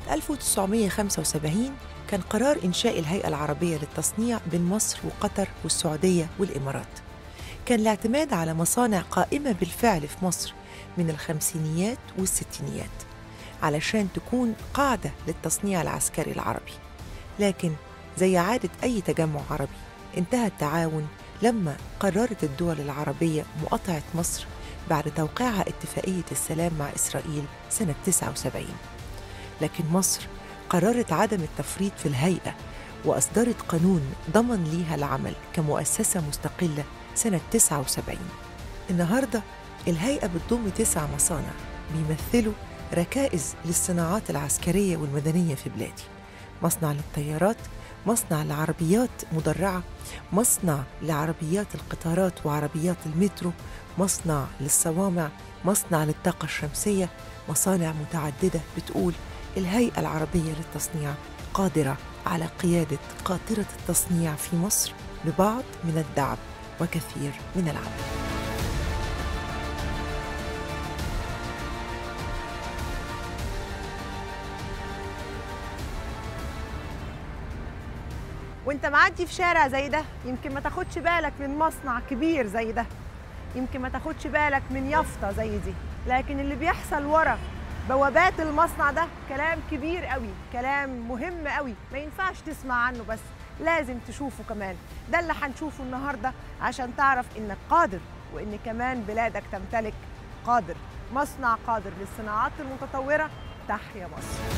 1975 كان قرار إنشاء الهيئة العربية للتصنيع بين مصر وقطر والسعودية والإمارات كان الاعتماد على مصانع قائمة بالفعل في مصر من الخمسينيات والستينيات علشان تكون قاعدة للتصنيع العسكري العربي لكن زي عادة أي تجمع عربي انتهى التعاون لما قررت الدول العربية مقاطعة مصر بعد توقيعها اتفاقية السلام مع إسرائيل سنة 79 لكن مصر قررت عدم التفريط في الهيئة وأصدرت قانون ضمن ليها العمل كمؤسسة مستقلة سنة 79 النهاردة الهيئة بتضم تسع مصانع بيمثلوا ركائز للصناعات العسكرية والمدنية في بلادي مصنع للطيارات مصنع لعربيات مدرعة مصنع لعربيات القطارات وعربيات المترو مصنع للصوامع مصنع للطاقة الشمسية مصانع متعددة بتقول الهيئة العربية للتصنيع قادرة على قيادة قاطرة التصنيع في مصر ببعض من الدعم وكثير من العمل وانت معدي في شارع زي ده يمكن ما تاخدش بالك من مصنع كبير زي ده يمكن ما تاخدش بالك من يافطة زي دي لكن اللي بيحصل ورا بوابات المصنع ده كلام كبير قوي كلام مهم قوي ما ينفعش تسمع عنه بس لازم تشوفه كمان ده اللي هنشوفه النهارده عشان تعرف انك قادر وان كمان بلادك تمتلك قادر مصنع قادر للصناعات المتطوره تحيا مصر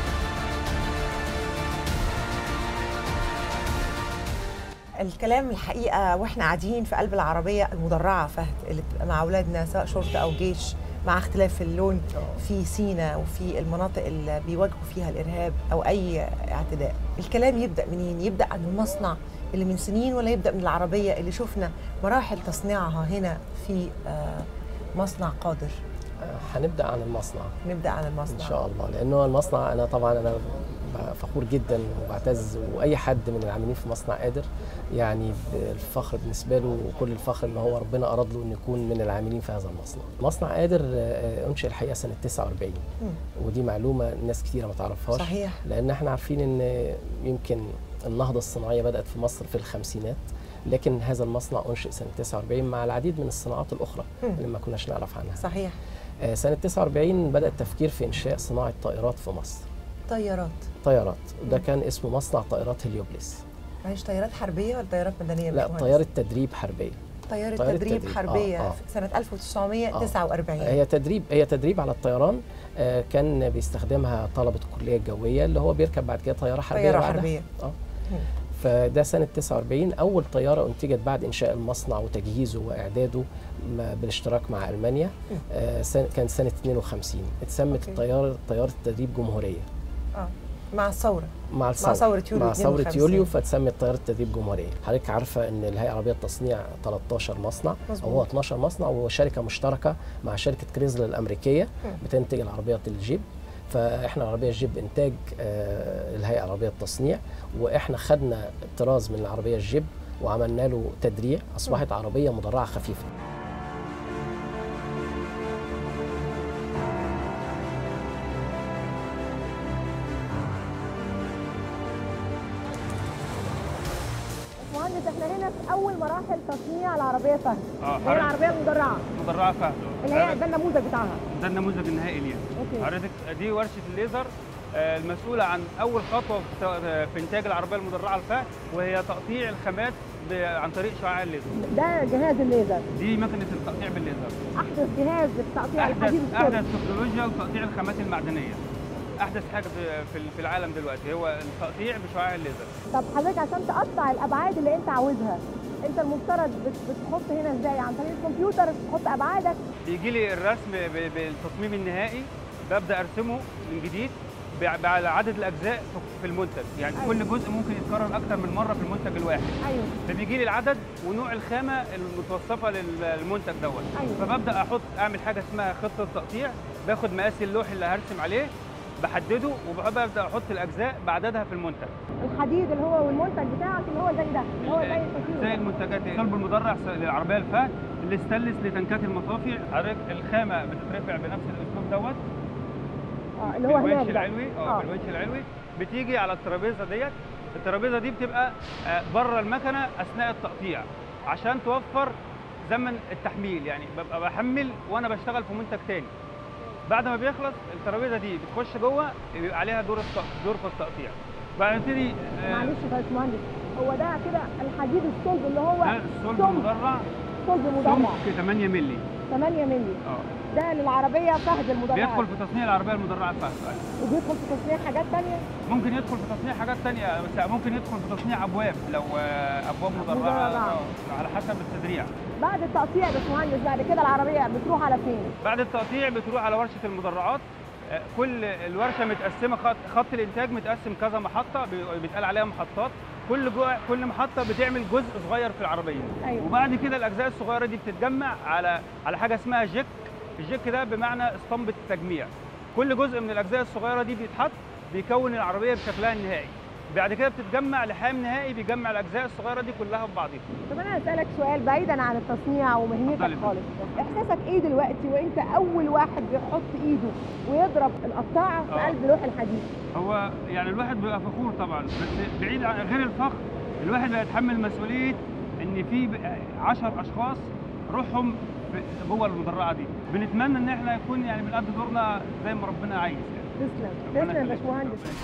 الكلام الحقيقه واحنا قاعدين في قلب العربيه المدرعه فهد اللي بتبقى مع اولادنا سواء شرطه او جيش مع اختلاف اللون في سينا وفي المناطق اللي بيواجهوا فيها الارهاب او اي اعتداء الكلام يبدا منين يبدا عن المصنع اللي من سنين ولا يبدا من العربيه اللي شفنا مراحل تصنيعها هنا في آه، مصنع قادر هنبدا عن المصنع نبدا عن المصنع ان شاء الله لانه المصنع انا طبعا انا فخور جدا وبعتز واي حد من العاملين في مصنع قادر يعني الفخر بالنسبه له وكل الفخر ان هو ربنا اراد له انه يكون من العاملين في هذا المصنع. مصنع قادر آه، انشئ الحقيقه سنه 49 مم. ودي معلومه ناس كتيره ما تعرفهاش صحيح لان احنا عارفين ان يمكن النهضه الصناعيه بدات في مصر في الخمسينات لكن هذا المصنع انشئ سنه 49 مع العديد من الصناعات الاخرى مم. اللي ما كناش نعرف عنها. صحيح آه، سنه 49 بدا التفكير في انشاء صناعه طائرات في مصر. طيارات طيارات وده مم. كان اسمه مصنع طائرات هليوبلس معلش طيارات حربيه ولا طيارات مدنيه يا لا باشمهندس؟ طياره تدريب حربيه طياره طيارة تدريب تدريب. حربيه آه، آه. في سنه 1949 هي تدريب هي تدريب على الطيران آه، كان بيستخدمها طلبه الكليه الجويه اللي هو بيركب بعد كده طياره حربيه طياره بعدها. حربيه اه مم. فده سنه 49 اول طياره انتجت بعد انشاء المصنع وتجهيزه واعداده م- بالاشتراك مع المانيا مم. آه، سنة كان سنه 52 اتسمت أوكي. الطياره طياره تدريب جمهوريه اه مع الثوره مع الثوره ثورة يوليو مع ثوره 52. يوليو فاتسمت طياره تدريب جمهوريه حضرتك عارفه ان الهيئه العربيه للتصنيع 13 مصنع مظبوط. او هو 12 مصنع وشركه مشتركه مع شركه كريزلر الامريكيه مم. بتنتج العربيات الجيب فاحنا العربيه الجيب انتاج آه، الهيئه العربيه للتصنيع واحنا خدنا طراز من العربيه الجيب وعملنا له تدريع اصبحت عربيه مدرعه خفيفه مهندس احنا هنا في اول مراحل تصنيع العربيه فهد اه اللي هي العربيه المدرعه مدرعه فهد اللي هي ده النموذج بتاعها ده النموذج النهائي ليها اوكي حضرتك دي ورشه الليزر آه، المسؤوله عن اول خطوه في ت- في انتاج العربيه المدرعه الفهد وهي تقطيع الخامات ب- عن طريق شعاع الليزر ده جهاز الليزر دي مكنه التقطيع بالليزر احدث جهاز لتقطيع احدث الحديد احدث الصلب تكنولوجيا لتقطيع الخامات المعدنيه احدث حاجه في- في في العالم دلوقتي هو التقطيع بشعاع الليزر طب حضرتك عشان تقطع الابعاد اللي انت عاوزها انت المفترض بت- بتحط هنا ازاي عن طريق الكمبيوتر بتحط ابعادك بيجي لي الرسم ب- بالتصميم النهائي ببدا ارسمه من جديد ب- على عدد الاجزاء في- في المنتج يعني أيوة. كل جزء ممكن يتكرر اكتر من مره في المنتج الواحد ايوه فبيجي لي العدد ونوع الخامه المتوصفه لل- للمنتج دوت أيوة. فببدا احط اعمل حاجه اسمها خطه تقطيع باخد مقاس اللوح اللي هرسم عليه بحدده وببدا احط الاجزاء بعددها في المنتج الحديد اللي هو والمنتج بتاعك اللي هو زي ده اللي هو زي التصوير زي المنتجات الصلب المدرع للعربيه الفات الاستانلس لتنكات المصافي حضرتك الخامه بتترفع بنفس الاسلوب دوت آه، اللي هو بالونش هناك ده. العلوي اه آه. بالونش العلوي بتيجي على الترابيزه ديت الترابيزه دي بتبقى آه، بره المكنه اثناء التقطيع عشان توفر زمن التحميل يعني ببقى بحمل وانا بشتغل في منتج تاني بعد ما بيخلص الترابيزه دي بتخش جوه بيبقى عليها دور الت- دور في التقطيع بعد نبتدي آه، معلش يا باشمهندس هو ده كده الحديد الصلب اللي هو ده الصلب صلب مدرع صلب مدرع سمك 8 مللي 8 مللي اه ده للعربيه فهد المدرعه بيدخل في تصنيع العربيه المدرعه الفهد وبيدخل في تصنيع حاجات تانية ممكن يدخل في تصنيع حاجات تانية بس ممكن يدخل في تصنيع ابواب لو آه، ابواب مدرعه مدرعة. آه، على حسب التدريع بعد التقطيع يا باشمهندس بعد كده العربيه بتروح على فين؟ بعد التقطيع بتروح على ورشه المدرعات آه، كل الورشه متقسمه خط, خط الانتاج متقسم كذا محطه بي- بيتقال عليها محطات كل جو... كل محطه بتعمل جزء صغير في العربيه أيوة. وبعد كده الاجزاء الصغيره دي بتتجمع على على حاجه اسمها جيك الجيك ده بمعنى اسطمبه التجميع كل جزء من الاجزاء الصغيره دي بيتحط بيكون العربيه بشكلها النهائي بعد كده بتتجمع لحام نهائي بيجمع الاجزاء الصغيره دي كلها ببعضها طب انا هسالك سؤال بعيدا عن التصنيع ومهنتك اتفضلي. خالص احساسك ايه دلوقتي وانت اول واحد بيحط ايده ويضرب القطاعه في آه. قلب لوح الحديد هو يعني الواحد بيبقى فخور طبعا بس بعيد عن غير الفخر الواحد بيتحمل مسؤوليه ان في 10 اشخاص روحهم في- جوه المدرعه دي بنتمنى ان احنا يكون يعني بنقضي دورنا زي ما ربنا عايز يعني تسلم ربنا تسلم يا يخليك. باشمهندس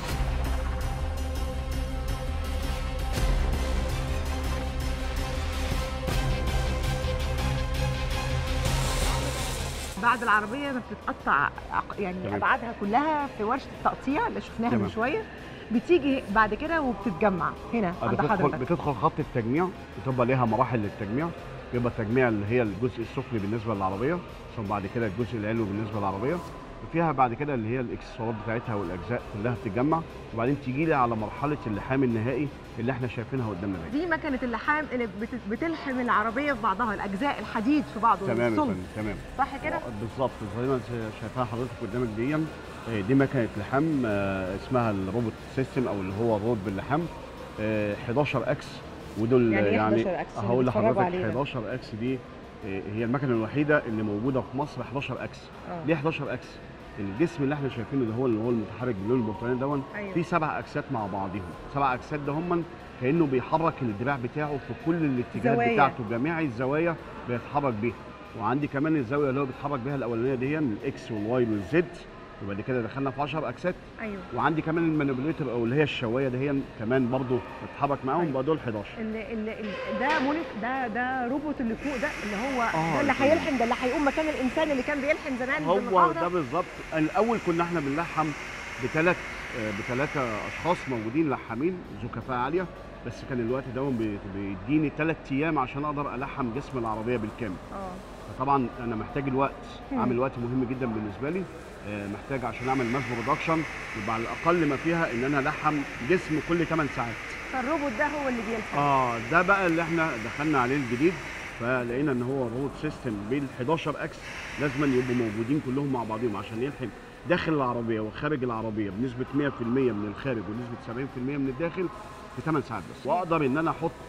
بعد العربيه ما بتتقطع عق- يعني تمام. ابعادها كلها في ورشه التقطيع اللي شفناها من تمام. شويه بتيجي بعد كده وبتتجمع هنا عند بتدخل حضرتك بتدخل خط التجميع بتبقى ليها مراحل للتجميع بيبقى التجميع اللي هي الجزء السفلي بالنسبه للعربيه ثم بعد كده الجزء العلوي بالنسبه للعربيه وفيها بعد كده اللي هي الاكسسوارات بتاعتها والاجزاء كلها بتتجمع وبعدين تيجي لي على مرحله اللحام النهائي اللي احنا شايفينها قدامنا دي دي مكنه اللحام اللي بت- بتلحم العربيه في بعضها الاجزاء الحديد في بعضه تمام يا الصلب فندم تمام صح كده بالظبط زي ما شايفاها حضرتك قدامك دي آه، دي مكنه لحام آه، اسمها الروبوت سيستم او اللي هو الروبوت باللحام آه، 11 اكس ودول يعني إيه يعني 11 أكس اللي هقول بيتفرجوا لحضرتك عليه ده؟ 11 اكس دي آه، هي المكنه الوحيده اللي موجوده في مصر 11 اكس آه. ليه 11 اكس الجسم اللي احنا شايفينه اللي هو اللي هو المتحرك باللون البرتقالي دون أيوة. فيه سبع اكسات مع بعضهم سبع اكسات ده هم كانه بيحرك الدراع بتاعه في كل الاتجاهات زوايا. بتاعته جميع الزوايا بيتحرك بيها وعندي كمان الزاويه اللي هو بيتحرك بيها الاولانيه دي الاكس والواي والزد وبعد كده دخلنا في 10 اكسات ايوه وعندي كمان المانيبيوليتر او اللي هي الشوايه دي هي كمان برضو بتتحرك معاهم أيوة. بقى دول 11 اللي اللي اللي- ده مونيك ده ده روبوت اللي فوق ده اللي هو آه، ده اللي ده- هيلحم ده اللي هيقوم مكان الانسان اللي كان بيلحم زمان هو بالمقاوضة. ده بالظبط الاول كنا احنا بنلحم بثلاث بثلاثه اشخاص موجودين لحامين ذو كفاءه عاليه بس كان الوقت ده بي- بيديني ثلاث ايام عشان اقدر الحم جسم العربيه بالكامل اه فطبعا انا محتاج الوقت مم. عامل وقت مهم جدا بالنسبه لي آه، محتاج عشان اعمل ماس برودكشن يبقى على الاقل ما فيها ان انا الحم جسم كل 8 ساعات فالروبوت ده هو اللي بيلحم اه ده بقى اللي احنا دخلنا عليه الجديد فلقينا ان هو الروبوت سيستم بال 11 اكس لازم يبقوا موجودين كلهم مع بعضهم عشان يلحم داخل العربيه وخارج العربيه بنسبه 100% من الخارج ونسبه 70% من الداخل في 8 ساعات بس واقدر ان انا احط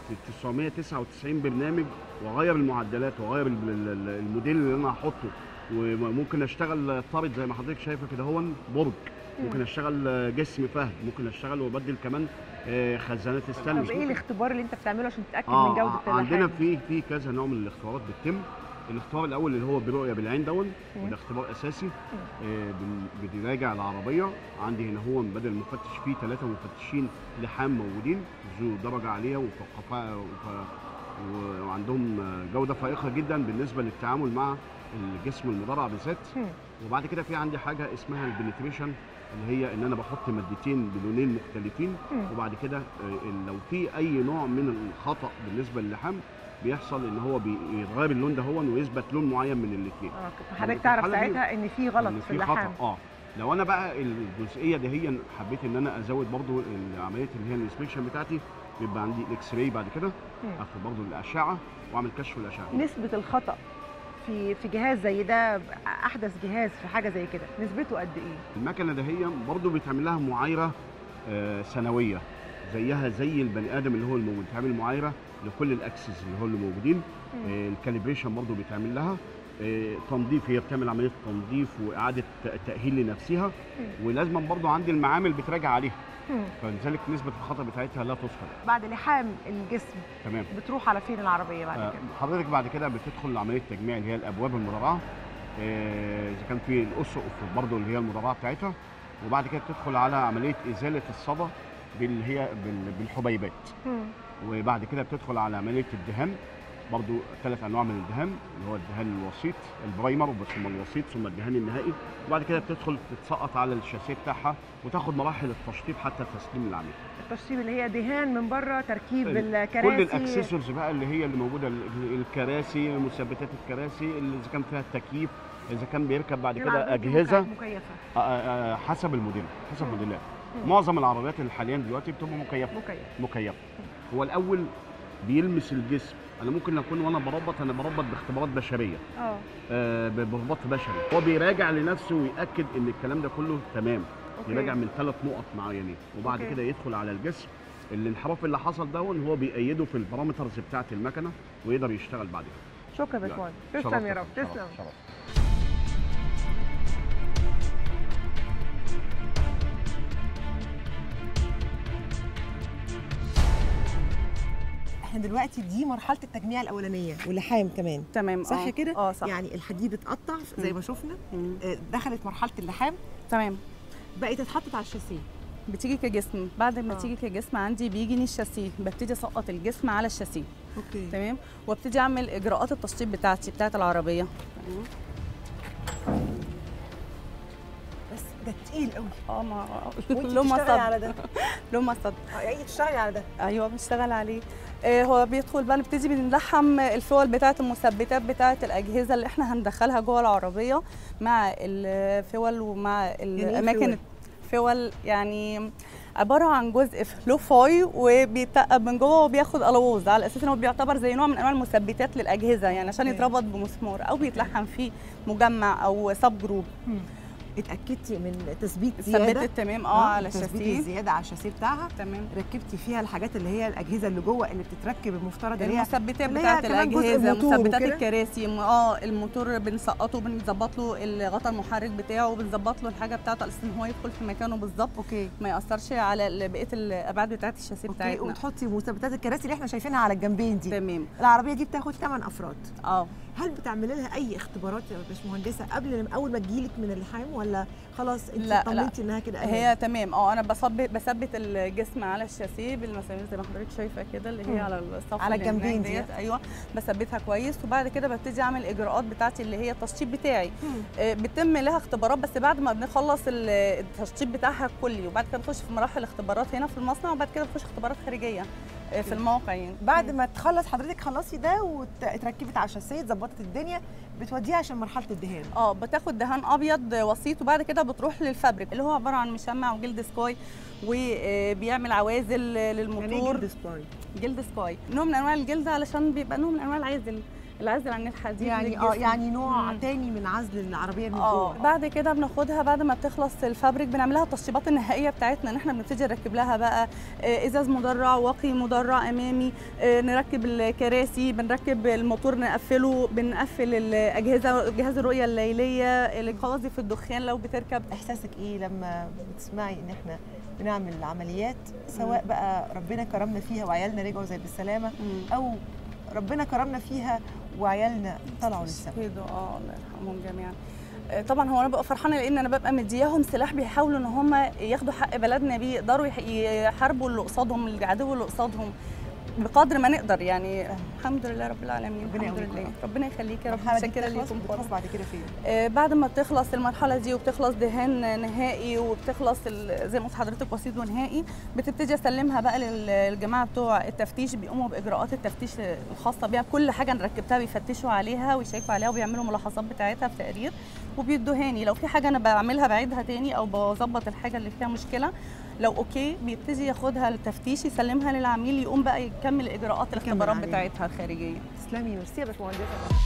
999 برنامج واغير المعدلات واغير ال- ال- ال- الموديل اللي انا هحطه وممكن اشتغل طارد زي ما حضرتك شايفه كده هو برج ممكن اشتغل جسم فهد ممكن اشتغل وابدل كمان آه، خزانات طب استانلس ايه الاختبار اللي انت بتعمله عشان تتاكد اه من جوده آه، اللحام عندنا في في كذا نوع من الاختبارات بتتم الاختبار الاول اللي هو برؤيه بالعين دون مم. وده اختبار اساسي آه بن- بنراجع العربيه عندي هنا هو بدل المفتش فيه ثلاثه مفتشين لحام موجودين ذو درجه عاليه وكفاءه وك- و- وعندهم آه، جوده فائقه جدا بالنسبه للتعامل مع الجسم المدرع بالذات مم. وبعد كده في عندي حاجه اسمها البنتريشن اللي هي ان انا بحط مادتين بلونين مختلفين مم. وبعد كده آه، لو في اي نوع من الخطا بالنسبه للحام بيحصل ان هو بيتغير اللون ده هو ويثبت لون معين من الاثنين اه كنت حضرتك تعرف الحالة دي- ساعتها ان في غلط إن في اللحام خطا اه لو انا بقى الجزئيه دي هي حبيت ان انا ازود برضو العمليه اللي هي الانسبكشن بتاعتي بيبقى عندي الاكس راي بعد كده مم. اخد برضو الاشعه واعمل كشف الاشعه نسبه الخطا في في جهاز زي ده احدث جهاز في حاجه زي كده نسبته قد ايه المكنه ده هي برضو بيتعمل لها معايره آه، سنويه زيها زي البني ادم اللي هو الموجود بتعمل معايره لكل الاكسس اللي هو اللي موجودين مم. آه، الكاليبريشن برضو بيتعمل لها آه، تنظيف هي بتعمل عمليه تنظيف واعاده تاهيل لنفسها ولازما برضو عندي المعامل بتراجع عليها مم. فلذلك نسبه الخطا بتاعتها لا تذكر بعد لحام الجسم تمام بتروح على فين العربيه بعد آه، كده حضرتك بعد كده بتدخل لعمليه تجميع اللي هي الابواب المدرعه آه، اذا كان في الاسقف برضو اللي هي المدرعه بتاعتها وبعد كده بتدخل على عمليه ازاله الصدى باللي هي بال- بالحبيبات مم. وبعد كده بتدخل على عمليه الدهان برضو ثلاث انواع من الدهان اللي هو الدهان الوسيط البرايمر ثم الوسيط ثم الدهان النهائي وبعد كده بتدخل تتسقط على الشاسيه بتاعها وتاخد مراحل التشطيب حتى تسليم العميل التشطيب اللي هي دهان من بره تركيب ال- الكراسي كل الاكسسوارز بقى اللي هي اللي موجوده ال- الكراسي مثبتات الكراسي اللي اذا كان فيها التكييف اذا كان بيركب بعد كده العربية دي اجهزه مك- مكيفه آه، آه، حسب الموديل حسب مم. موديلات مم. معظم العربيات اللي حاليا دلوقتي بتبقى مكيفه مكيف مكيفه هو الاول بيلمس الجسم انا ممكن اكون وانا بربط انا بربط باختبارات بشريه اه آه، برباط بشري هو بيراجع لنفسه ويأكد ان الكلام ده كله تمام أوكي. يراجع من ثلاث نقط معينين وبعد أوكي. كده يدخل على الجسم الانحراف اللي حصل ده هو بيأيده في البارامترز بتاعه المكنه ويقدر يشتغل بعد كده شكرا يا باشمهندس تسلم يا رب تسلم شرف. احنا دلوقتي دي مرحله التجميع الاولانيه واللحام كمان تمام صح آه. كده اه صح يعني الحديد اتقطع زي ما شفنا مم. آه، دخلت مرحله اللحام تمام بقت اتحطت على الشاسيه بتيجي كجسم بعد ما آه. تيجي كجسم عندي بيجيني الشاسيه ببتدي اسقط الجسم على الشاسيه اوكي تمام وابتدي اعمل اجراءات التشطيب بتاعتي بتاعت العربيه بس ده تقيل قوي اه ما وانت له بتشتغلي مصد على ده له مصد اه يعني تشتغلي على ده ايوه بنشتغل عليه آه هو بيدخل بقى نبتدي بنلحم الفول بتاعه المثبتات بتاعه الاجهزه اللي احنا هندخلها جوه العربيه مع الفول ومع ايه الاماكن فول؟ الفول يعني عباره عن جزء له فاي وبيتقب من جوه وبياخد الوز على اساس ان هو بيعتبر زي نوع من انواع المثبتات للاجهزه يعني عشان اوكي. يتربط بمسمار او بيتلحم فيه مجمع او سب جروب اتاكدتي من تثبيت زياده ثبتت تمام اه على تثبيت الشاسيه الزياده على الشاسيه بتاعها تمام ركبتي فيها الحاجات اللي هي الاجهزه اللي جوه اللي بتتركب المفترض اللي هي المثبتات اللي هي بتاعت كمان جزء الاجهزه الموتور مثبتات وكده؟ الكراسي م- اه الموتور بنسقطه بنظبط له الغطا المحرك بتاعه وبنظبط له الحاجه بتاعته على اساس ان هو يدخل في مكانه بالظبط اوكي ما ياثرش على ال- بقيه الابعاد بتاعت الشاسيه اوكي بتاعتنا وتحطي مثبتات الكراسي اللي احنا شايفينها على الجنبين دي تمام العربيه دي بتاخد 8 افراد اه هل بتعملي لها اي اختبارات يا باشمهندسه قبل ما اول ما تجيلك من اللحام ولا خلاص انت لا، لا. طمنتي انها كده أمان؟ هي تمام اه انا بثبت بثبت الجسم على الشاسيه بالمسامير زي ما حضرتك شايفه كده اللي مم. هي على الصف على اللي هناك الجنبين دي. ديت. ايوه بثبتها كويس وبعد كده ببتدي اعمل الاجراءات بتاعتي اللي هي التشطيب بتاعي مم. آه، بتم لها اختبارات بس بعد ما بنخلص ال- التشطيب بتاعها الكلي وبعد كده بنخش في مراحل اختبارات هنا في المصنع وبعد كده بنخش اختبارات خارجيه آه، في الموقع يعني بعد ما تخلص حضرتك خلصي ده واتركبت على الشاسيه ظبطت الدنيا بتوديها عشان مرحله الدهان اه بتاخد دهان ابيض وسيط وبعد كده بتروح للفابريك اللي هو عباره عن مشمع وجلد سكاي وبيعمل عوازل يعني ايه للموتور جلد سباي جلد سكاي نوع من انواع الجلد علشان بيبقى نوع من انواع العازل العازل عن الحديد يعني اه للجسم. يعني نوع مم. تاني من عزل العربيه من اه جوه بعد كده بناخدها بعد ما بتخلص الفابريك بنعمل لها التشطيبات النهائيه بتاعتنا ان احنا بنبتدي نركب لها بقى آه، ازاز مدرع واقي مدرع امامي آه، نركب الكراسي بنركب الموتور نقفله بنقفل الاجهزه جهاز الرؤيه الليليه القواذف الدخان لو بتركب احساسك ايه لما بتسمعي ان احنا بنعمل عمليات سواء بقى ربنا كرمنا فيها وعيالنا رجعوا زي بالسلامه او ربنا كرمنا فيها وعيالنا طلعوا للسما كده اه الله يرحمهم جميعا آه، طبعا هو انا ببقى فرحانه لان انا ببقى مدياهم سلاح بيحاولوا ان هم ياخدوا حق بلدنا بيه يقدروا يح- يحاربوا اللي قصادهم العدو اللي قصادهم بقدر ما نقدر يعني الحمد لله رب العالمين ربنا الحمد يقويكم. لله ربنا يخليك يا رب المرحله دي متشكره بتخلص ليكم بتخلص بعد كده فين آه، بعد ما بتخلص المرحله دي وبتخلص دهان نهائي وبتخلص ال- زي ما قلت حضرتك وسيط ونهائي بتبتدي اسلمها بقى لل- للجماعه بتوع التفتيش بيقوموا باجراءات التفتيش الخاصه بيها كل حاجه انا ركبتها بيفتشوا عليها ويشيكوا عليها وبيعملوا ملاحظات بتاعتها في تقرير وبيدوهاني لو في حاجه انا بعملها بعيدها تاني او بظبط الحاجه اللي فيها مشكله لو اوكي بيبتدي ياخدها للتفتيش يسلمها للعميل يقوم بقى يكمل اجراءات الاختبارات عليها. بتاعتها الخارجيه تسلمي ميرسي يا باشمهندسه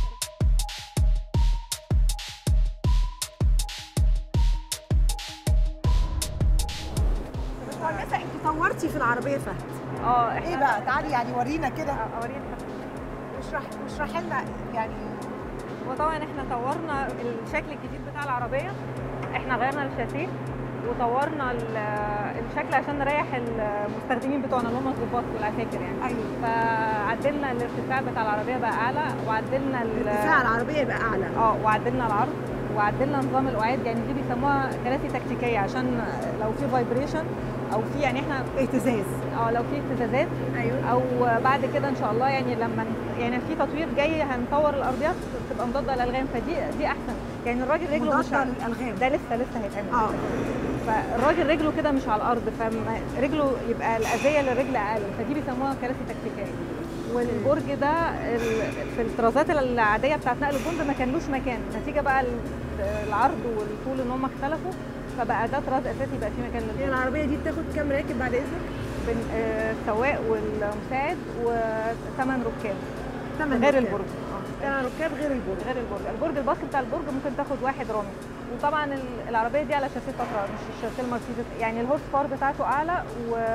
باشمهندسه انت طورتي في العربيه فهد اه ايه بقى تعالي يعني ورينا كده اوريك اشرح اشرحي لنا يعني وطبعا احنا طورنا الشكل الجديد بتاع العربيه احنا غيرنا الشاسيه وطورنا ال- الشكل عشان نريح المستخدمين بتوعنا اللي هم الضباط والعساكر يعني ايوه فعدلنا الارتفاع بتاع العربيه بقى اعلى وعدلنا ال- ارتفاع العربيه يبقى اعلى اه وعدلنا العرض وعدلنا نظام القعاد يعني دي بيسموها كراسي تكتيكيه عشان لو في فايبريشن او في يعني احنا اهتزاز اه لو في اهتزازات ايوه او بعد كده ان شاء الله يعني لما ن- يعني في تطوير جاي هنطور الارضيات تبقى مضاده للالغام فدي دي احسن يعني الراجل رجله مش مضادة على للالغام ده لسه لسه هيتعمل اه فالراجل رجله كده مش على الارض فرجله يبقى الاذيه للرجل اقل فدي بيسموها كراسي تكتيكيه والبرج ده ال- في الطرازات العاديه بتاعت نقل الجند ما كانلوش مكان نتيجه بقى ال- العرض والطول ان هم اختلفوا فبقى ده طراز اساسي بقى في مكان هي للبرج العربيه دي بتاخد كام راكب بعد اذنك؟ بين آه، السواق والمساعد وثمان ركاب ثمان غير ركاب. البرج ثمان ركاب غير البرج غير البرج البرج الباص بتاع البرج ممكن تاخد واحد رامي وطبعا ال- العربيه دي على شاسيه تطرا مش الشاسيه المرسيدس يعني الهورس باور بتاعته اعلى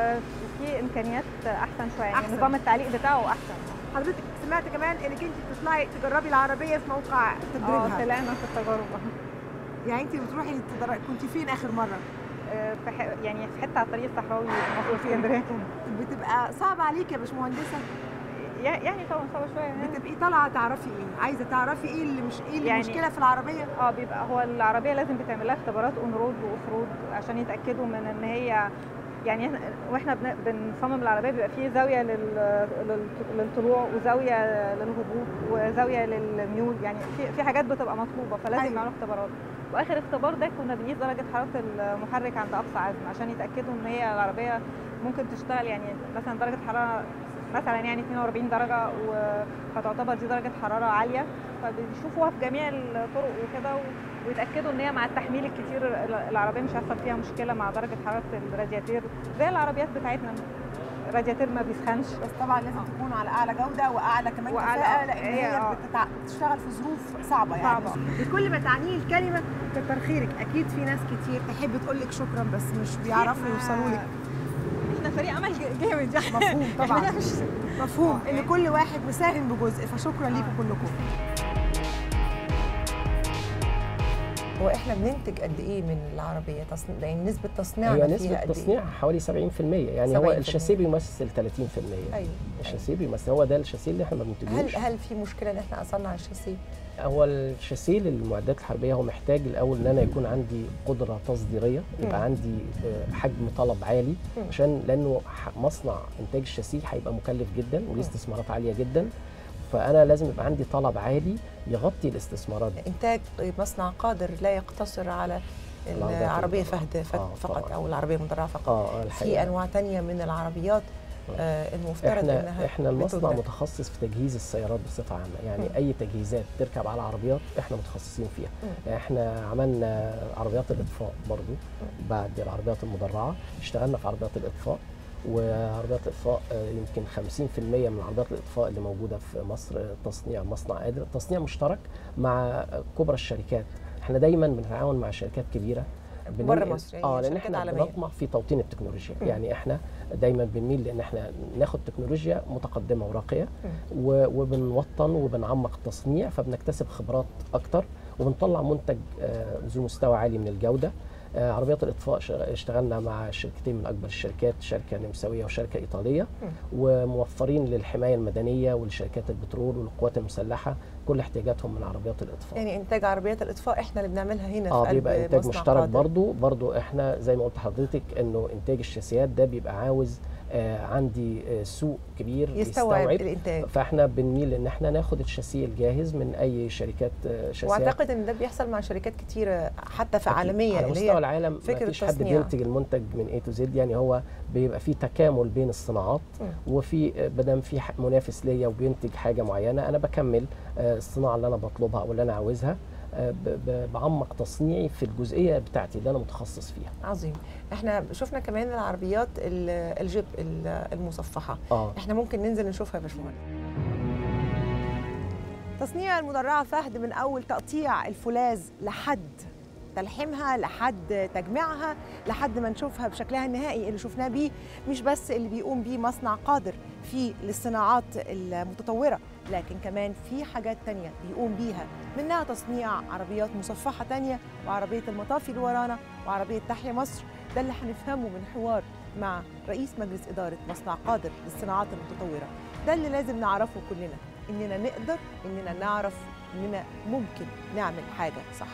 وفي امكانيات احسن شويه يعني أحسن. نظام التعليق بتاعه احسن حضرتك سمعت كمان انك انت بتطلعي تجربي العربيه في موقع اه تدريبها طلعنا في التجارب يعني انت بتروحي تدر... كنت فين اخر مره؟ آه، في ح- يعني في حته على الطريق الصحراوي مصر اسكندريه بتبقى صعب عليك يا باشمهندسه يا- يعني طبعا صعبه شويه يعني بتبقي طالعه تعرفي ايه؟ عايزه تعرفي ايه اللي مش ايه اللي يعني- المشكله في العربيه؟ اه بيبقى هو العربيه لازم بتعمل لها اختبارات اون رود واوف رود عشان يتاكدوا من ان هي يعني إحنا- واحنا بن- بنصمم العربيه بيبقى فيه زاويه لل- لل- للطلوع وزاويه للهبوط وزاويه للميول يعني في في حاجات بتبقى مطلوبه فلازم أيوة. نعمل اختبارات واخر اختبار ده كنا بنقيس درجه حراره المحرك عند اقصى عزم عشان يتاكدوا ان هي العربيه ممكن تشتغل يعني مثلا درجه حراره مثلا يعني 42 درجه و- فتعتبر دي درجه حراره عاليه فبيشوفوها في جميع الطرق وكده و- ويتاكدوا ان هي مع التحميل الكتير ال- العربيه مش هيحصل فيها مشكله مع درجه حراره الرادياتير زي العربيات بتاعتنا الرادياتير ما بيسخنش بس طبعا لازم تكونوا على اعلى جوده واعلى كمان وأعلى- كفاءه لان هي هي آه. بتتع... بتشتغل في ظروف صعبه يعني صعبة. بكل ما تعنيه الكلمه كتر خيرك اكيد في ناس كتير تحب تقول لك شكرا بس مش بيعرفوا يوصلوا لك احنا فريق عمل ج- جامد يعني مفهوم طبعا إحنا مش مفهوم ان كل واحد مساهم بجزء فشكرا ليكم كلكم هو احنا بننتج قد ايه من العربيه تصنيع يعني نسبه تصنيعنا هي فيها نسبة قد تصنيع حوالي 70% يعني هو 70%. الشاسيه بيمثل 30% ايه ايوه الشاسيه بيمثل هو ده الشاسيه اللي احنا ما هل بننتجوش هل في مشكله ان احنا اصنع الشاسيه هو الشاسيه للمعدات الحربيه هو محتاج الاول ان انا يكون عندي قدره تصديريه يبقى مم. عندي آه، حجم طلب عالي مم. عشان لانه ح- مصنع انتاج الشاسيه هيبقى مكلف جدا وليه استثمارات عاليه جدا فانا لازم يبقى عندي طلب عالي يغطي الاستثمارات دي انتاج مصنع قادر لا يقتصر على العربيات العربيه المدرعة. فهد فت- آه، فقط طبعاً. او العربيه المدرعه فقط اه آه، في الحقيقه انواع تانية من العربيات آه المفترض احنا انها احنا المصنع بتدرك. متخصص في تجهيز السيارات بصفه عامه يعني مم. اي تجهيزات تركب على عربيات احنا متخصصين فيها مم. احنا عملنا عربيات الاطفاء برضو بعد العربيات المدرعه اشتغلنا في عربيات الاطفاء وعربيات الاطفاء آه، يمكن 50% من عربيات الاطفاء اللي موجوده في مصر آه، تصنيع مصنع قادر تصنيع مشترك مع كبرى الشركات احنا دايما بنتعاون مع شركات كبيره بره بننقل- مصر، يعني اه لان شركات احنا عالمية. بنطمع في توطين التكنولوجيا مم. يعني احنا دايما بنميل لان احنا ناخد تكنولوجيا متقدمه وراقيه و- وبنوطن وبنعمق التصنيع فبنكتسب خبرات اكتر وبنطلع منتج آه، ذو مستوى عالي من الجوده آه، عربيات الاطفاء ش- اشتغلنا مع شركتين من اكبر الشركات شركه نمساويه وشركه ايطاليه وموفرين للحمايه المدنيه ولشركات البترول والقوات المسلحه كل احتياجاتهم من عربيات الاطفاء يعني انتاج عربيات الاطفاء احنا اللي بنعملها هنا اه في قلب بيبقى انتاج مصنع مشترك قادر. برضو برضو احنا زي ما قلت لحضرتك انه انتاج الشاسيات ده بيبقى عاوز آه عندي آه سوق كبير يستوعب الانتاج فاحنا بنميل ان احنا ناخد الشاسيه الجاهز من اي شركات آه، شاسيات واعتقد ان ده بيحصل مع شركات كتيره حتى في أكيد. عالميه على اللي مستوى هي العالم ما فكرة فيش حد تصنيع. بينتج المنتج من اي تو زد يعني هو بيبقى في تكامل بين الصناعات مم. وفي بدل في ح- منافس ليا وبينتج حاجه معينه انا بكمل آه، الصناعه اللي انا بطلبها او اللي انا عاوزها آه، ب- ب- بعمق تصنيعي في الجزئيه بتاعتي اللي انا متخصص فيها عظيم احنا شفنا كمان العربيات ال- الجيب ال- المصفحه اه احنا ممكن ننزل نشوفها يا باشمهندس تصنيع المدرعه فهد من اول تقطيع الفولاذ لحد تلحيمها لحد تجميعها لحد ما نشوفها بشكلها النهائي اللي شفناه بيه مش بس اللي بيقوم بيه مصنع قادر في للصناعات المتطورة لكن كمان في حاجات تانية بيقوم بيها منها تصنيع عربيات مصفحة تانية وعربية المطافي اللي ورانا وعربية تحيا مصر ده اللي هنفهمه من حوار مع رئيس مجلس إدارة مصنع قادر للصناعات المتطورة ده اللي لازم نعرفه كلنا إننا نقدر إننا نعرف إننا ممكن نعمل حاجة صح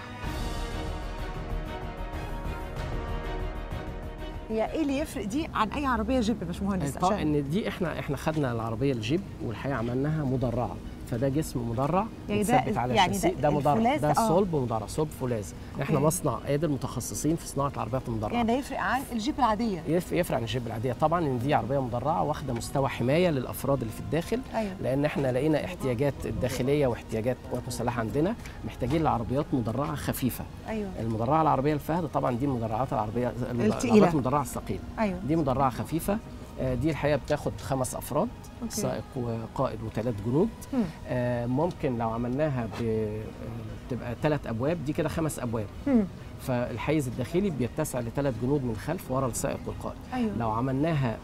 هي ايه اللي يفرق دي عن اي عربيه جيب يا باشمهندس طبعا ان دي احنا احنا خدنا العربيه الجيب والحقيقه عملناها مدرعه فده جسم مدرع يعني ده- متثبت على يعني الشاسيه ده ده مدرع الفولاذ ده ده- آه. صلب مدرع صلب فولاذ احنا أوكي. مصنع قادر متخصصين في صناعه العربيات المدرعه يعني ده يفرق عن الجيب العاديه يف- يفرق عن الجيب العاديه طبعا ان دي عربيه مدرعه واخده مستوى حمايه للافراد اللي في الداخل ايوه لان احنا لقينا احتياجات الداخليه واحتياجات القوات المسلحه عندنا محتاجين لعربيات مدرعه خفيفه ايوه المدرعه العربيه الفهد طبعا دي مدرعات العربيه التقيلة. العربيات المدرعه الثقيله ايوه دي مدرعه خفيفه آه، دي الحقيقه بتاخد خمس افراد أوكي. سائق وقائد وثلاث جنود مم. آه، ممكن لو عملناها ب- آه، بتبقى ثلاث ابواب دي كده خمس ابواب مم. فالحيز الداخلي بيتسع لثلاث جنود من خلف ورا السائق والقائد ايوه لو عملناها